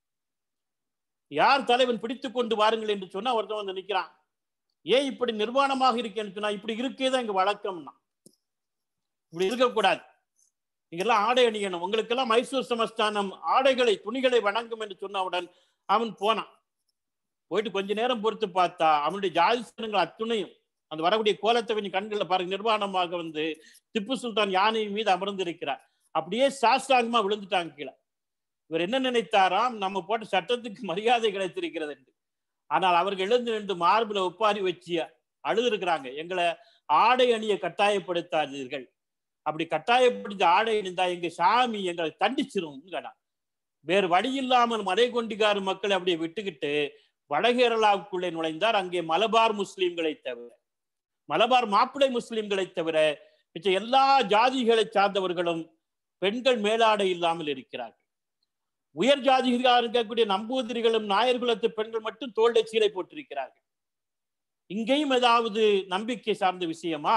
யார் தலைவன் பிடித்துக் கொண்டு வாருங்கள் என்று சொன்னா ஒருத்தன் வந்து நிற்கிறான் ஏன் இப்படி நிர்வாணமாக இருக்கேன்னு சொன்னா இப்படி இருக்கேதான் இங்க வழக்கம்னா இப்படி இருக்கக்கூடாது நீங்கெல்லாம் ஆடை அணியணும் உங்களுக்கெல்லாம் மைசூர் சமஸ்தானம் ஆடைகளை துணிகளை வணங்கும் என்று சொன்னவுடன் அவன் போனான் போயிட்டு கொஞ்ச நேரம் பொறுத்து பார்த்தா அவனுடைய ஜாதிசனங்கள் அத்துணையும் அந்த வரக்கூடிய கோலத்தவனின் கண்களில் பாருங்க நிர்வாணமாக வந்து திப்பு சுல்தான் யானை மீது அமர்ந்திருக்கிறார் அப்படியே சாஸ்தாங்கமா விழுந்துட்டாங்க கீழே இவர் என்ன நினைத்தாராம் நம்ம போட்ட சட்டத்துக்கு மரியாதை கிடைத்திருக்கிறது என்று ஆனால் அவர்கள் எழுந்து நின்று மார்பில் ஒப்பாரி வச்சு அழுது இருக்கிறாங்க எங்களை ஆடை அணிய கட்டாயப்படுத்தாதீர்கள் அப்படி கட்டாயப்படுத்தி ஆடை அணிந்தா எங்க சாமி எங்களை தண்டிச்சிரும் கேட்டான் வேறு வழி இல்லாமல் மலை கொண்டிகார் மக்களை அப்படியே விட்டுக்கிட்டு வடகேரளாவுக்குள்ளே நுழைந்தார் அங்கே மலபார் முஸ்லிம்களை தவிர மலபார் மாப்பிளை முஸ்லிம்களை தவிர மிச்ச எல்லா ஜாதிகளை சார்ந்தவர்களும் பெண்கள் மேலாடை இல்லாமல் இருக்கிறார்கள் உயர் ஜாதிகளாக இருக்கக்கூடிய நம்பூதிரிகளும் நாயர் குலத்து பெண்கள் மட்டும் தோல்டை சீலை போட்டிருக்கிறார்கள் இங்கேயும் ஏதாவது நம்பிக்கை சார்ந்த விஷயமா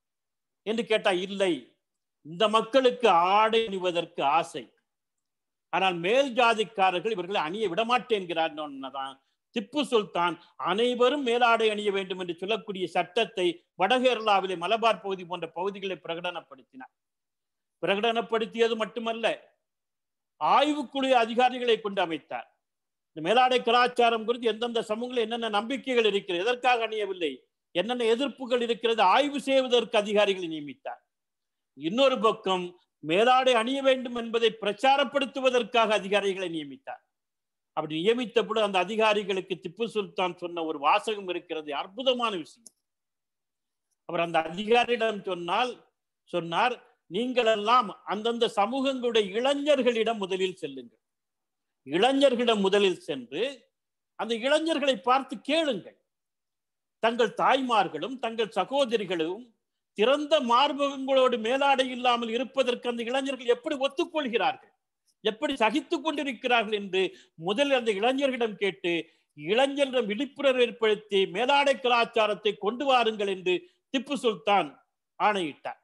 என்று கேட்டா இல்லை இந்த மக்களுக்கு ஆடை அணிவதற்கு ஆசை ஆனால் மேல் ஜாதிக்காரர்கள் இவர்களை அணிய விடமாட்டேன்கிறார் தான் திப்பு சுல்தான் அனைவரும் மேலாடை அணிய வேண்டும் என்று சொல்லக்கூடிய சட்டத்தை வடகேரளாவிலே மலபார் பகுதி போன்ற பகுதிகளை பிரகடனப்படுத்தினார் பிரகடனப்படுத்தியது மட்டுமல்ல ஆய்வுக்குழு அதிகாரிகளை கொண்டு அமைத்தார் இந்த மேலாடை கலாச்சாரம் குறித்து எந்தெந்த சமூகங்கள் என்னென்ன நம்பிக்கைகள் இருக்கிறது எதற்காக அணியவில்லை என்னென்ன எதிர்ப்புகள் இருக்கிறது ஆய்வு செய்வதற்கு அதிகாரிகளை நியமித்தார் இன்னொரு பக்கம் மேலாடை அணிய வேண்டும் என்பதை பிரச்சாரப்படுத்துவதற்காக அதிகாரிகளை நியமித்தார் அப்படி நியமித்தபோது அந்த அதிகாரிகளுக்கு திப்பு சுல்தான் சொன்ன ஒரு வாசகம் இருக்கிறது அற்புதமான விஷயம் அவர் அந்த அதிகாரியிடம் சொன்னால் சொன்னார் நீங்கள் எல்லாம் அந்தந்த சமூகங்களுடைய இளைஞர்களிடம் முதலில் செல்லுங்கள் இளைஞர்களிடம் முதலில் சென்று அந்த இளைஞர்களை பார்த்து கேளுங்கள் தங்கள் தாய்மார்களும் தங்கள் சகோதரிகளும் திறந்த மார்பகங்களோடு மேலாடை இல்லாமல் இருப்பதற்கு அந்த இளைஞர்கள் எப்படி ஒத்துக்கொள்கிறார்கள் எப்படி சகித்துக் கொண்டிருக்கிறார்கள் என்று முதலில் அந்த இளைஞர்களிடம் கேட்டு இளைஞரிடம் விழிப்புணர்வு ஏற்படுத்தி மேலாடை கலாச்சாரத்தை கொண்டு வாருங்கள் என்று திப்பு சுல்தான் ஆணையிட்டார்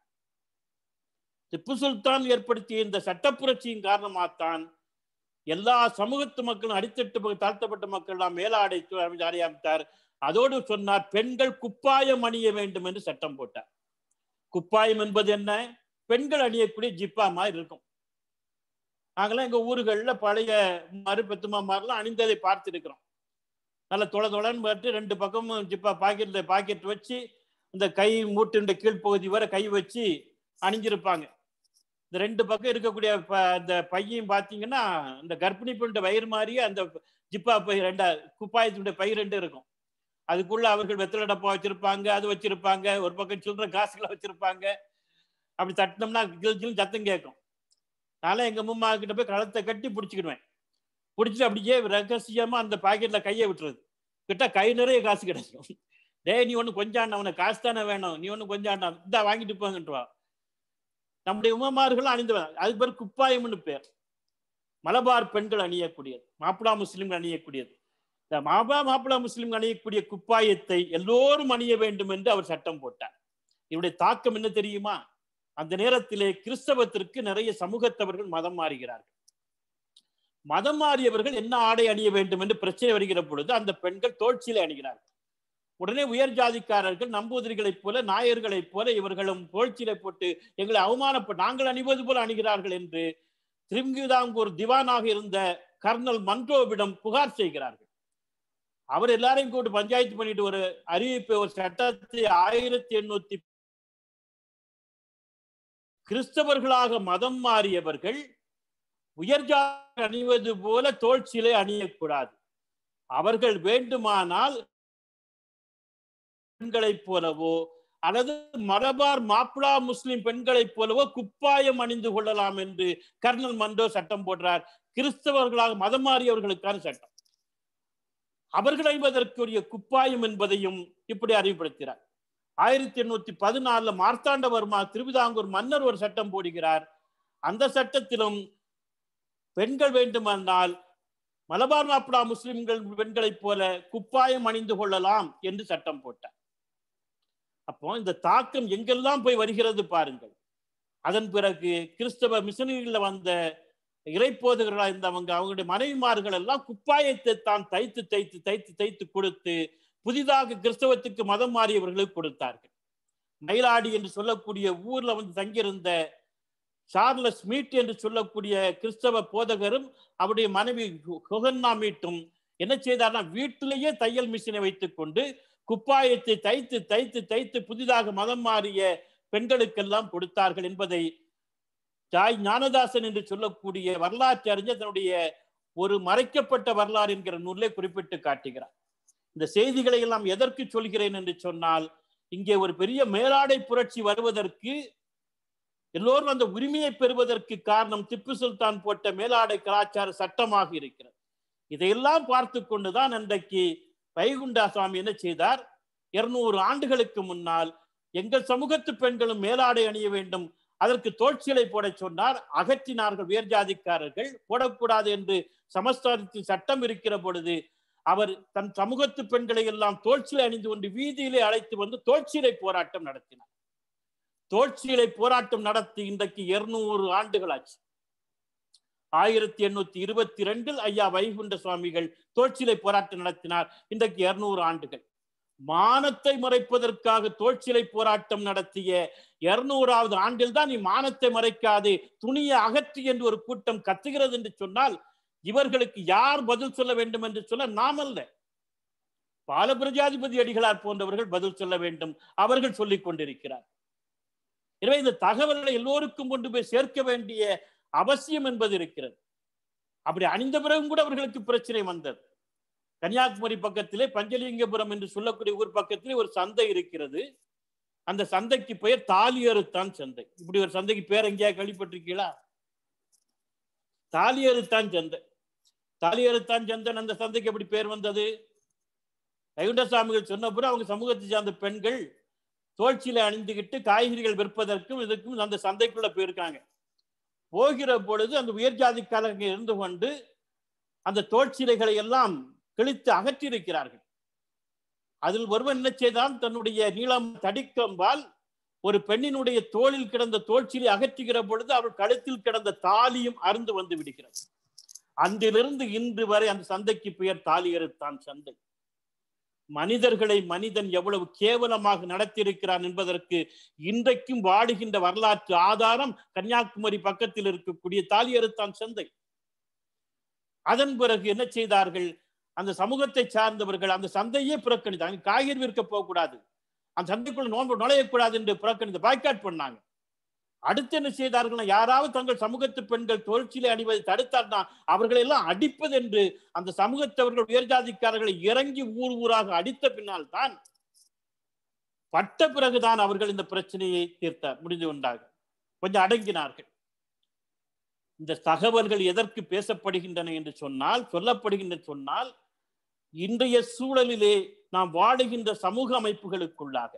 திப்பு சுல்தான் ஏற்படுத்திய இந்த சட்டப்புரட்சியின் காரணமாகத்தான் எல்லா சமூகத்து மக்களும் அடித்தட்டு தாழ்த்தப்பட்ட மக்கள் எல்லாம் மேலாடை அறியாமித்தார் அதோடு சொன்னார் பெண்கள் குப்பாயம் அணிய வேண்டும் என்று சட்டம் போட்டார் குப்பாயம் என்பது என்ன பெண்கள் அணியக்கூடிய ஜிப்பா மாதிரி இருக்கும் நாங்களாம் எங்க ஊர்கள்ல பழைய மறு பெத்துமா மாதிரிலாம் அணிந்ததை பார்த்துருக்கிறோம் நல்ல தொலை தொலைன்னு பார்த்து ரெண்டு பக்கமும் ஜிப்பா பாக்கெட்ல பாக்கெட் வச்சு இந்த கை மூட்டுன்ற கீழ்ப்பகுதி வரை கை வச்சு அணிஞ்சிருப்பாங்க இந்த ரெண்டு பக்கம் இருக்கக்கூடிய இந்த பையன் பார்த்தீங்கன்னா இந்த கர்ப்பிணி பெண்ட வயிறு மாதிரியே அந்த ஜிப்பா பை ரெண்டா குப்பாயத்தினுடைய பை ரெண்டு இருக்கும் அதுக்குள்ள அவர்கள் வெத்தலை டப்பா வச்சிருப்பாங்க அது வச்சிருப்பாங்க ஒரு பக்கம் சில்லற காசுகளை வச்சிருப்பாங்க அப்படி தட்டினோம்னா கில் கில் சத்தம் கேட்கும் நானும் எங்க அம்மா கிட்ட போய் கழுத்தை கட்டி பிடிச்சிக்கிடுவேன் பிடிச்சிட்டு அப்படியே ரகசியமா அந்த பாக்கெட்ல கையை விட்டுறது கிட்ட கை நிறைய காசு கிடைக்கும் டேய் நீ ஒண்ணு கொஞ்சம் அவனை காசு தானே வேணும் நீ ஒண்ணு கொஞ்சம் இந்தா வாங்கிட்டு போங்கன்றவா நம்முடைய உமமார்களும் அணிந்தவன் அதுக்கு பேர் குப்பாயம்னு பேர் மலபார் பெண்கள் அணியக்கூடியது மாப்பிளா முஸ்லிம்கள் அணியக்கூடியது இந்த மாபா மாப்பிளா முஸ்லிம் அணியக்கூடிய குப்பாயத்தை எல்லோரும் அணிய வேண்டும் என்று அவர் சட்டம் போட்டார் இவருடைய தாக்கம் என்ன தெரியுமா அந்த நேரத்திலே கிறிஸ்தவத்திற்கு நிறைய சமூகத்தவர்கள் மதம் மாறுகிறார்கள் மதம் மாறியவர்கள் என்ன ஆடை அணிய வேண்டும் என்று பிரச்சனை வருகிற பொழுது அந்த பெண்கள் தோழ்ச்சியிலே அணிகிறார்கள் உடனே உயர் ஜாதிக்காரர்கள் நம்பூதிரிகளைப் போல நாயர்களைப் போல இவர்களும் தோழ்ச்சியிலே போட்டு எங்களை அவமானப்பட்டு நாங்கள் அணிவது போல அணிகிறார்கள் என்று திருங்கிதாங்கூர் திவானாக இருந்த கர்னல் மன்றோவிடம் புகார் செய்கிறார்கள் அவர் எல்லாரையும் கூட்டு பஞ்சாயத்து பண்ணிட்டு ஒரு அறிவிப்பை ஒரு சட்டத்தை ஆயிரத்தி எண்ணூத்தி கிறிஸ்தவர்களாக மதம் மாறியவர்கள் உயர்ஜாதி அணிவது போல தோழ்ச்சியிலே அணியக்கூடாது அவர்கள் வேண்டுமானால் பெண்களைப் போலவோ அல்லது மலபார் மாப்பிளா முஸ்லிம் பெண்களைப் போலவோ குப்பாயம் அணிந்து கொள்ளலாம் என்று கர்னல் மண்டோ சட்டம் போடுறார் கிறிஸ்தவர்களாக மதம் மாறியவர்களுக்கான சட்டம் அவர்கள் அணிவதற்குரிய குப்பாயம் என்பதையும் இப்படி அறிவுப்படுத்துகிறார் ஆயிரத்தி எண்ணூத்தி பதினாலுல மார்த்தாண்டவர்மா திருவிதாங்கூர் மன்னர் ஒரு சட்டம் போடுகிறார் அந்த சட்டத்திலும் பெண்கள் வேண்டுமானால் மலபார் மாப்பிளா முஸ்லிம்கள் பெண்களைப் போல குப்பாயம் அணிந்து கொள்ளலாம் என்று சட்டம் போட்டார் அப்போ இந்த தாக்கம் எங்கெல்லாம் போய் வருகிறது பாருங்கள் அதன் பிறகு கிறிஸ்தவ மிஷனரிகளில் வந்த இறைப்போதுகளா இருந்தவங்க அவங்களுடைய மனைவிமார்கள் எல்லாம் குப்பாயத்தை தான் தைத்து தைத்து தைத்து தைத்து கொடுத்து புதிதாக கிறிஸ்தவத்துக்கு மதம் மாறியவர்களுக்கு கொடுத்தார்கள் மயிலாடி என்று சொல்லக்கூடிய ஊர்ல வந்து தங்கியிருந்த சார்லஸ் மீட் என்று சொல்லக்கூடிய கிறிஸ்தவ போதகரும் அவருடைய மனைவி ஹொகன்னா மீட்டும் என்ன செய்தார்னா வீட்டிலேயே தையல் மிஷினை வைத்துக் கொண்டு குப்பாயத்தை தைத்து தைத்து தைத்து புதிதாக மதம் மாறிய பெண்களுக்கெல்லாம் கொடுத்தார்கள் என்பதை ஜாய் ஞானதாசன் என்று சொல்லக்கூடிய வரலாற்று அறிஞர் தன்னுடைய ஒரு மறைக்கப்பட்ட வரலாறு என்கிற நூலை குறிப்பிட்டு காட்டுகிறார் இந்த செய்திகளை எல்லாம் எதற்கு சொல்கிறேன் என்று சொன்னால் இங்கே ஒரு பெரிய மேலாடை புரட்சி வருவதற்கு எல்லோரும் அந்த உரிமையை பெறுவதற்கு காரணம் திப்பு சுல்தான் போட்ட மேலாடை கலாச்சார சட்டமாக இருக்கிறது இதையெல்லாம் பார்த்து கொண்டுதான் அன்றைக்கு வைகுண்டா சுவாமி என்ன செய்தார் இருநூறு ஆண்டுகளுக்கு முன்னால் எங்கள் சமூகத்து பெண்களும் மேலாடை அணிய வேண்டும் அதற்கு தோழ்ச்சிகளை போட சொன்னார் அகற்றினார்கள் உயர்ஜாதிக்காரர்கள் போடக்கூடாது என்று சமஸ்தானத்தின் சட்டம் இருக்கிற பொழுது அவர் தன் சமூகத்து பெண்களை எல்லாம் தோழ்ச்சியை அணிந்து கொண்டு வீதியிலே அழைத்து வந்து தோழ்ச்சியிலை போராட்டம் நடத்தினார் தோழ்ச்சியிலை போராட்டம் நடத்தி இன்றைக்கு இருநூறு ஆண்டுகள் ஆச்சு ஆயிரத்தி எண்ணூத்தி இருபத்தி ரெண்டில் ஐயா வைகுண்ட சுவாமிகள் தோழ்ச்சிலை போராட்டம் நடத்தினார் இன்றைக்கு இருநூறு ஆண்டுகள் மானத்தை மறைப்பதற்காக தோழ்ச்சிலை போராட்டம் நடத்திய இருநூறாவது ஆண்டில் தான் நீ மானத்தை மறைக்காதே துணியை அகற்றி என்று ஒரு கூட்டம் கத்துகிறது என்று சொன்னால் இவர்களுக்கு யார் பதில் சொல்ல வேண்டும் என்று சொல்ல நாம் அல்ல பாலபிரஜாதிபதி அடிகளார் போன்றவர்கள் பதில் சொல்ல வேண்டும் அவர்கள் சொல்லிக் கொண்டிருக்கிறார் எனவே இந்த தகவல்களை எல்லோருக்கும் கொண்டு போய் சேர்க்க வேண்டிய அவசியம் என்பது இருக்கிறது அப்படி அணிந்த பிறகும் கூட அவர்களுக்கு பிரச்சனை வந்தது கன்னியாகுமரி பக்கத்திலே பஞ்சலிங்கபுரம் என்று சொல்லக்கூடிய ஊர் பக்கத்திலே ஒரு சந்தை இருக்கிறது அந்த சந்தைக்கு பெயர் தாலியறுத்தான் சந்தை இப்படி ஒரு சந்தைக்கு பேர் எங்கேயா கேள்விப்பட்டிருக்கீங்களா தாலியறுத்தான் சந்தை தாலியறுத்தான் சந்தை அந்த சந்தைக்கு எப்படி பேர் வந்தது வைகுண்டசாமிகள் சொன்ன பிறகு அவங்க சமூகத்தை சார்ந்த பெண்கள் தோழ்ச்சியில அணிந்துகிட்டு காய்கறிகள் விற்பதற்கும் இதுக்கும் அந்த சந்தைக்குள்ள போயிருக்காங்க போகிற பொழுது அந்த உயர் ஜாதிக்காரங்க இருந்து கொண்டு அந்த தோழ்ச்சிலைகளை எல்லாம் கிழித்து அகற்றியிருக்கிறார்கள் அதில் ஒருவன் என்ன செய்தான் தன்னுடைய நீளம் தடிக்கம்பால் ஒரு பெண்ணினுடைய தோளில் கிடந்த தோழ்ச்சியை அகற்றுகிற பொழுது அவள் கழுத்தில் கிடந்த தாலியும் அருந்து வந்து விடுகிறது அன்றிலிருந்து இன்று வரை அந்த சந்தைக்கு பெயர் தாலி அறுத்தான் சந்தை மனிதர்களை மனிதன் எவ்வளவு கேவலமாக நடத்தியிருக்கிறான் என்பதற்கு இன்றைக்கும் வாடுகின்ற வரலாற்று ஆதாரம் கன்னியாகுமரி பக்கத்தில் இருக்கக்கூடிய தாலியறுத்தான் சந்தை அதன் பிறகு என்ன செய்தார்கள் அந்த சமூகத்தை சார்ந்தவர்கள் அந்த சந்தையே புறக்கணித்தாங்க காய்கறி விற்க போகக்கூடாது அந்த சந்தைக்குள்ள நோன்பு நுழையக்கூடாது என்று புறக்கணித்து பாய்காட் பண்ணாங்க அடுத்து என்ன செய்தார்கள் யாராவது தங்கள் சமூகத்து பெண்கள் தொழிற்சியிலே அணிவதை தடுத்தார்னா அவர்களை எல்லாம் அடிப்பது என்று அந்த சமூகத்தவர்கள் உயர்ஜாதிக்காரர்களை இறங்கி ஊர் ஊராக அடித்த பின்னால் தான் பட்ட பிறகுதான் அவர்கள் இந்த பிரச்சனையை தீர்த்தார் முடிந்து கொண்டாங்க கொஞ்சம் அடங்கினார்கள் இந்த தகவல்கள் எதற்கு பேசப்படுகின்றன என்று சொன்னால் சொல்லப்படுகின்ற சொன்னால் இன்றைய சூழலிலே நாம் வாழுகின்ற சமூக அமைப்புகளுக்குள்ளாக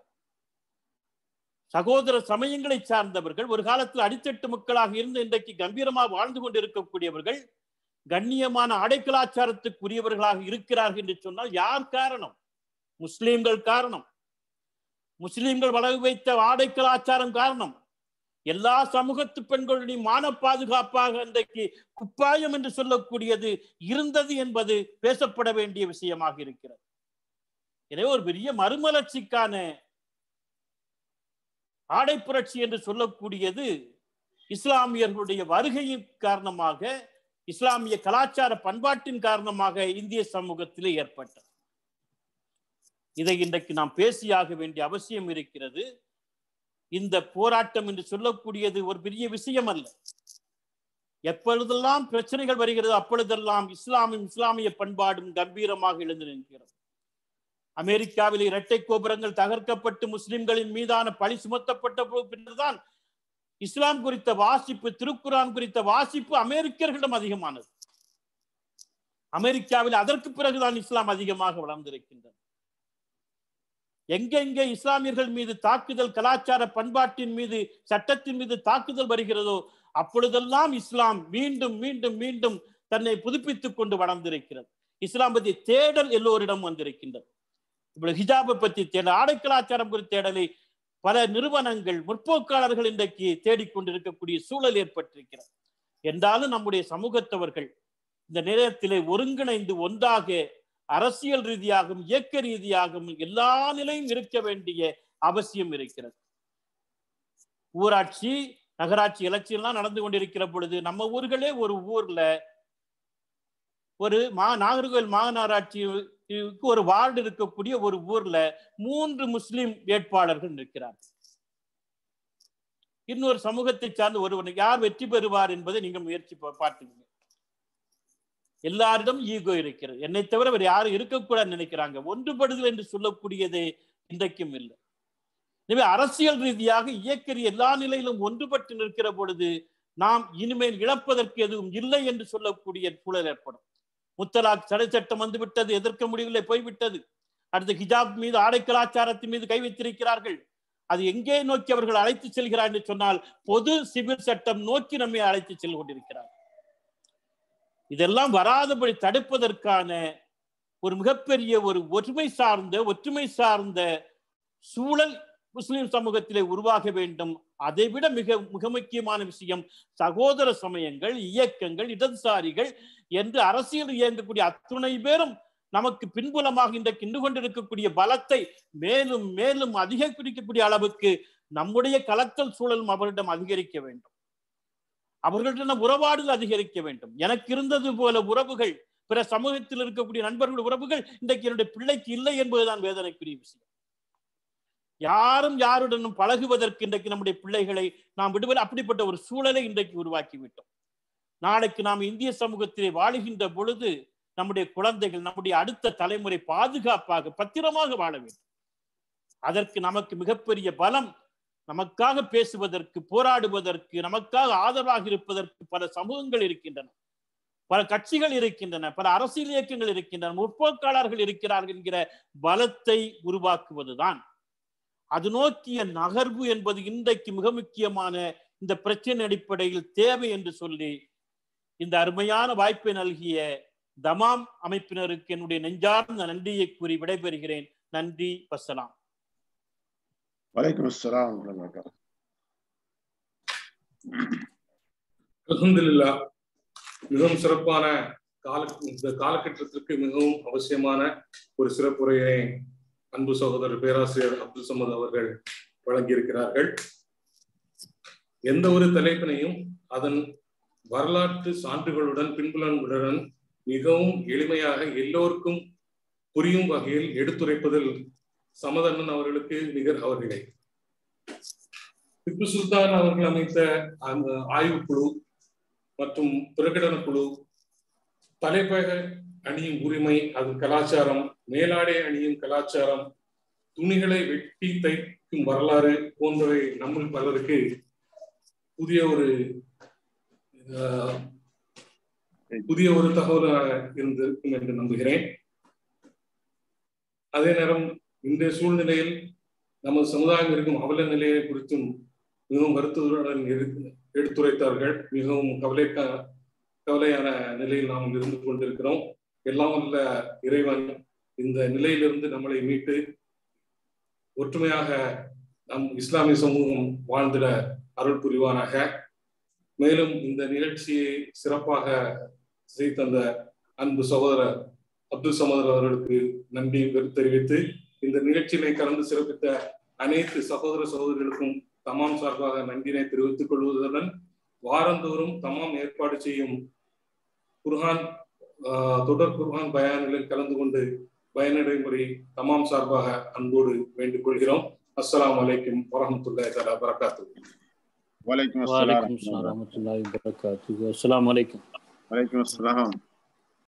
சகோதர சமயங்களை சார்ந்தவர்கள் ஒரு காலத்தில் அடித்தட்டு மக்களாக இருந்து இன்றைக்கு கம்பீரமாக வாழ்ந்து கொண்டிருக்கக்கூடியவர்கள் கண்ணியமான அடைக்கலாச்சாரத்துக்குரியவர்களாக இருக்கிறார்கள் என்று சொன்னால் யார் காரணம் முஸ்லிம்கள் காரணம் முஸ்லிம்கள் வளவு வைத்த ஆடை கலாச்சாரம் காரணம் எல்லா சமூகத்து பெண்களுடைய மான பாதுகாப்பாக இன்றைக்கு குப்பாயம் என்று சொல்லக்கூடியது இருந்தது என்பது பேசப்பட வேண்டிய விஷயமாக இருக்கிறது எனவே ஒரு பெரிய மறுமலர்ச்சிக்கான ஆடை புரட்சி என்று சொல்லக்கூடியது இஸ்லாமியர்களுடைய வருகையின் காரணமாக இஸ்லாமிய கலாச்சார பண்பாட்டின் காரணமாக இந்திய சமூகத்திலே ஏற்பட்டது இதை இன்றைக்கு நாம் பேசியாக வேண்டிய அவசியம் இருக்கிறது இந்த போராட்டம் என்று சொல்லக்கூடியது ஒரு பெரிய விஷயம் அல்ல எப்பொழுதெல்லாம் பிரச்சனைகள் வருகிறது அப்பொழுதெல்லாம் இஸ்லாமும் இஸ்லாமிய பண்பாடும் கம்பீரமாக எழுந்து நிற்கிறது அமெரிக்காவில் இரட்டை கோபுரங்கள் தகர்க்கப்பட்டு முஸ்லிம்களின் மீதான பழி சுமத்தப்பட்ட பின்னர்தான் இஸ்லாம் குறித்த வாசிப்பு திருக்குரான் குறித்த வாசிப்பு அமெரிக்கர்களிடம் அதிகமானது அமெரிக்காவில் அதற்கு பிறகுதான் இஸ்லாம் அதிகமாக வளர்ந்திருக்கின்றது எங்கெங்கே இஸ்லாமியர்கள் மீது தாக்குதல் கலாச்சார பண்பாட்டின் மீது சட்டத்தின் மீது தாக்குதல் வருகிறதோ அப்பொழுதெல்லாம் இஸ்லாம் மீண்டும் மீண்டும் மீண்டும் தன்னை புதுப்பித்துக் கொண்டு வளர்ந்திருக்கிறது இஸ்லாம் பற்றி தேடல் எல்லோரிடம் வந்திருக்கின்றது இப்படி ஹிஜாபை பற்றி தேடல் ஆடை கலாச்சாரம் குறித்த தேடலை பல நிறுவனங்கள் முற்போக்காளர்கள் இன்றைக்கு தேடிக்கொண்டிருக்கக்கூடிய சூழல் ஏற்பட்டிருக்கிறது என்றாலும் நம்முடைய சமூகத்தவர்கள் இந்த நேரத்திலே ஒருங்கிணைந்து ஒன்றாக அரசியல் ரீதியாகவும் இயக்க ரீதியாகவும் எல்லா நிலையும் இருக்க வேண்டிய அவசியம் இருக்கிறது ஊராட்சி நகராட்சி எலட்சியெல்லாம் நடந்து கொண்டிருக்கிற பொழுது நம்ம ஊர்களே ஒரு ஊர்ல ஒரு மா நாகர்கோவில் மாநகராட்சி ஒரு வார்டு இருக்கக்கூடிய ஒரு ஊர்ல மூன்று முஸ்லிம் வேட்பாளர்கள் நிற்கிறார்கள் இன்னொரு சமூகத்தை சார்ந்த ஒருவன் யார் வெற்றி பெறுவார் என்பதை நீங்க முயற்சி பார்த்துக்கங்க எல்லாரிடம் ஈகோ இருக்கிறது என்னை தவிர வேறு யாரும் இருக்கக்கூடாது நினைக்கிறாங்க ஒன்றுபடுதல் என்று சொல்லக்கூடியது இன்றைக்கும் இல்லை எனவே அரசியல் ரீதியாக இயக்கறி எல்லா நிலையிலும் ஒன்றுபட்டு நிற்கிற பொழுது நாம் இனிமேல் இழப்பதற்கு எதுவும் இல்லை என்று சொல்லக்கூடிய சூழல் ஏற்படும் முத்தலாக் தடை சட்டம் வந்து விட்டது எதிர்க்க முடியவில்லை போய்விட்டது அடுத்து ஹிஜாப் மீது ஆடை கலாச்சாரத்தின் மீது கை வைத்திருக்கிறார்கள் அது எங்கே நோக்கி அவர்கள் அழைத்து செல்கிறார் என்று சொன்னால் பொது சிவில் சட்டம் நோக்கி நம்மை அழைத்து செல் கொண்டிருக்கிறார் இதெல்லாம் வராதபடி தடுப்பதற்கான ஒரு மிகப்பெரிய ஒரு ஒற்றுமை சார்ந்த ஒற்றுமை சார்ந்த சூழல் முஸ்லிம் சமூகத்திலே உருவாக வேண்டும் அதைவிட மிக மிக முக்கியமான விஷயம் சகோதர சமயங்கள் இயக்கங்கள் இடதுசாரிகள் என்று அரசியல் இயங்கக்கூடிய அத்துணை பேரும் நமக்கு பின்புலமாக இன்றைக்கு நின்று கொண்டிருக்கக்கூடிய பலத்தை மேலும் மேலும் அதிகரிக்கக்கூடிய அளவுக்கு நம்முடைய கலத்தல் சூழலும் அவரிடம் அதிகரிக்க வேண்டும் அவர்களிடம் உறவாடுதல் அதிகரிக்க வேண்டும் எனக்கு இருந்தது போல உறவுகள் பிற சமூகத்தில் இருக்கக்கூடிய நண்பர்கள் உறவுகள் இன்றைக்கு என்னுடைய பிள்ளைக்கு இல்லை என்பதுதான் வேதனைக்குரிய விஷயம் யாரும் யாருடனும் பழகுவதற்கு இன்றைக்கு நம்முடைய பிள்ளைகளை நாம் விடுவதில் அப்படிப்பட்ட ஒரு சூழலை இன்றைக்கு உருவாக்கி விட்டோம் நாளைக்கு நாம் இந்திய சமூகத்திலே வாழுகின்ற பொழுது நம்முடைய குழந்தைகள் நம்முடைய அடுத்த தலைமுறை பாதுகாப்பாக பத்திரமாக வாழ வேண்டும் அதற்கு நமக்கு மிகப்பெரிய பலம் நமக்காக பேசுவதற்கு போராடுவதற்கு நமக்காக ஆதரவாக இருப்பதற்கு பல சமூகங்கள் இருக்கின்றன பல கட்சிகள் இருக்கின்றன பல அரசியல் இயக்கங்கள் இருக்கின்றன முற்போக்காளர்கள் இருக்கிறார்கள் என்கிற பலத்தை உருவாக்குவதுதான் அது நோக்கிய நகர்வு என்பது இன்றைக்கு மிக முக்கியமான இந்த பிரச்சனை அடிப்படையில் தேவை என்று சொல்லி இந்த அருமையான வாய்ப்பை நல்கிய தமாம் அமைப்பினருக்கு என்னுடைய நெஞ்சார்ந்த நன்றியை கூறி விடைபெறுகிறேன் நன்றி வசலாம் வலைக்கம் அஸ்ஸலாம் அல்ஹம்துலில்லா மிகவும் சிறப்பான கால இந்த காலகட்டத்திற்கு மிகவும் அவசியமான ஒரு சிறப்புரையை அன்பு சகோதரர் பேராசிரியர் அப்துல் சமத் அவர்கள் வழங்கியிருக்கிறார்கள் எந்த ஒரு தலைப்பினையும் அதன் வரலாற்று சான்றுகளுடன் பின்புலன்களுடன் மிகவும் எளிமையாக எல்லோருக்கும் புரியும் வகையில் எடுத்துரைப்பதில் சமதண்ணன் அவர்களுக்கு நிகர் அவர்களே திப்பு சுல்தான் அவர்கள் அமைத்த அந்த ஆய்வுக்குழு மற்றும் பிரகடன குழு தலைப்பக அணியும் உரிமை அது கலாச்சாரம் மேலாடை அணியும் கலாச்சாரம் துணிகளை வெட்டி தைக்கும் வரலாறு போன்றவை நம்மில் பலருக்கு புதிய ஒரு புதிய ஒரு தகவலாக இருந்திருக்கும் என்று நம்புகிறேன் அதே நேரம் இன்றைய சூழ்நிலையில் நமது சமுதாயம் இருக்கும் அவல நிலையை குறித்தும் மிகவும் வருத்தத்துடன் எடுத்துரைத்தார்கள் மிகவும் கவலை கவலையான நிலையில் நாம் இருந்து கொண்டிருக்கிறோம் எல்லாம் வல்ல இறைவன் இந்த நிலையிலிருந்து நம்மளை மீட்டு ஒற்றுமையாக நம் இஸ்லாமிய சமூகம் வாழ்ந்திட அருள் புரிவானாக மேலும் இந்த நிகழ்ச்சியை சிறப்பாக செய்தந்த அன்பு சகோதரர் அப்துல் சமதர் அவர்களுக்கு நன்றி தெரிவித்து இந்த நிகழ்ச்சியினை கலந்து சிறப்பித்த அனைத்து சகோதர சகோதரிகளுக்கும் தமாம் சார்பாக நன்றினை தெரிவித்துக் கொள்வதுடன் வாரந்தோறும் தமாம் ஏற்பாடு செய்யும் குர்ஹான் தொடர் குர்ஹான் பயான்களில் கலந்து கொண்டு பயனடைமுறை தமாம் சார்பாக அன்போடு வேண்டிக் கொள்கிறோம் அஸ்லாம் வலைக்கும் வரமத்துல்லாஹி தஆலா வரகாத்து வலைக்கம் வலைக்கும் அஸ்ஸலாம் வரஹ்மத்துல்லாஹி வபரகாத்துஹு அஸ்ஸலாமு அலைக்கும் வலைக்கம் அஸ்ஸலாம்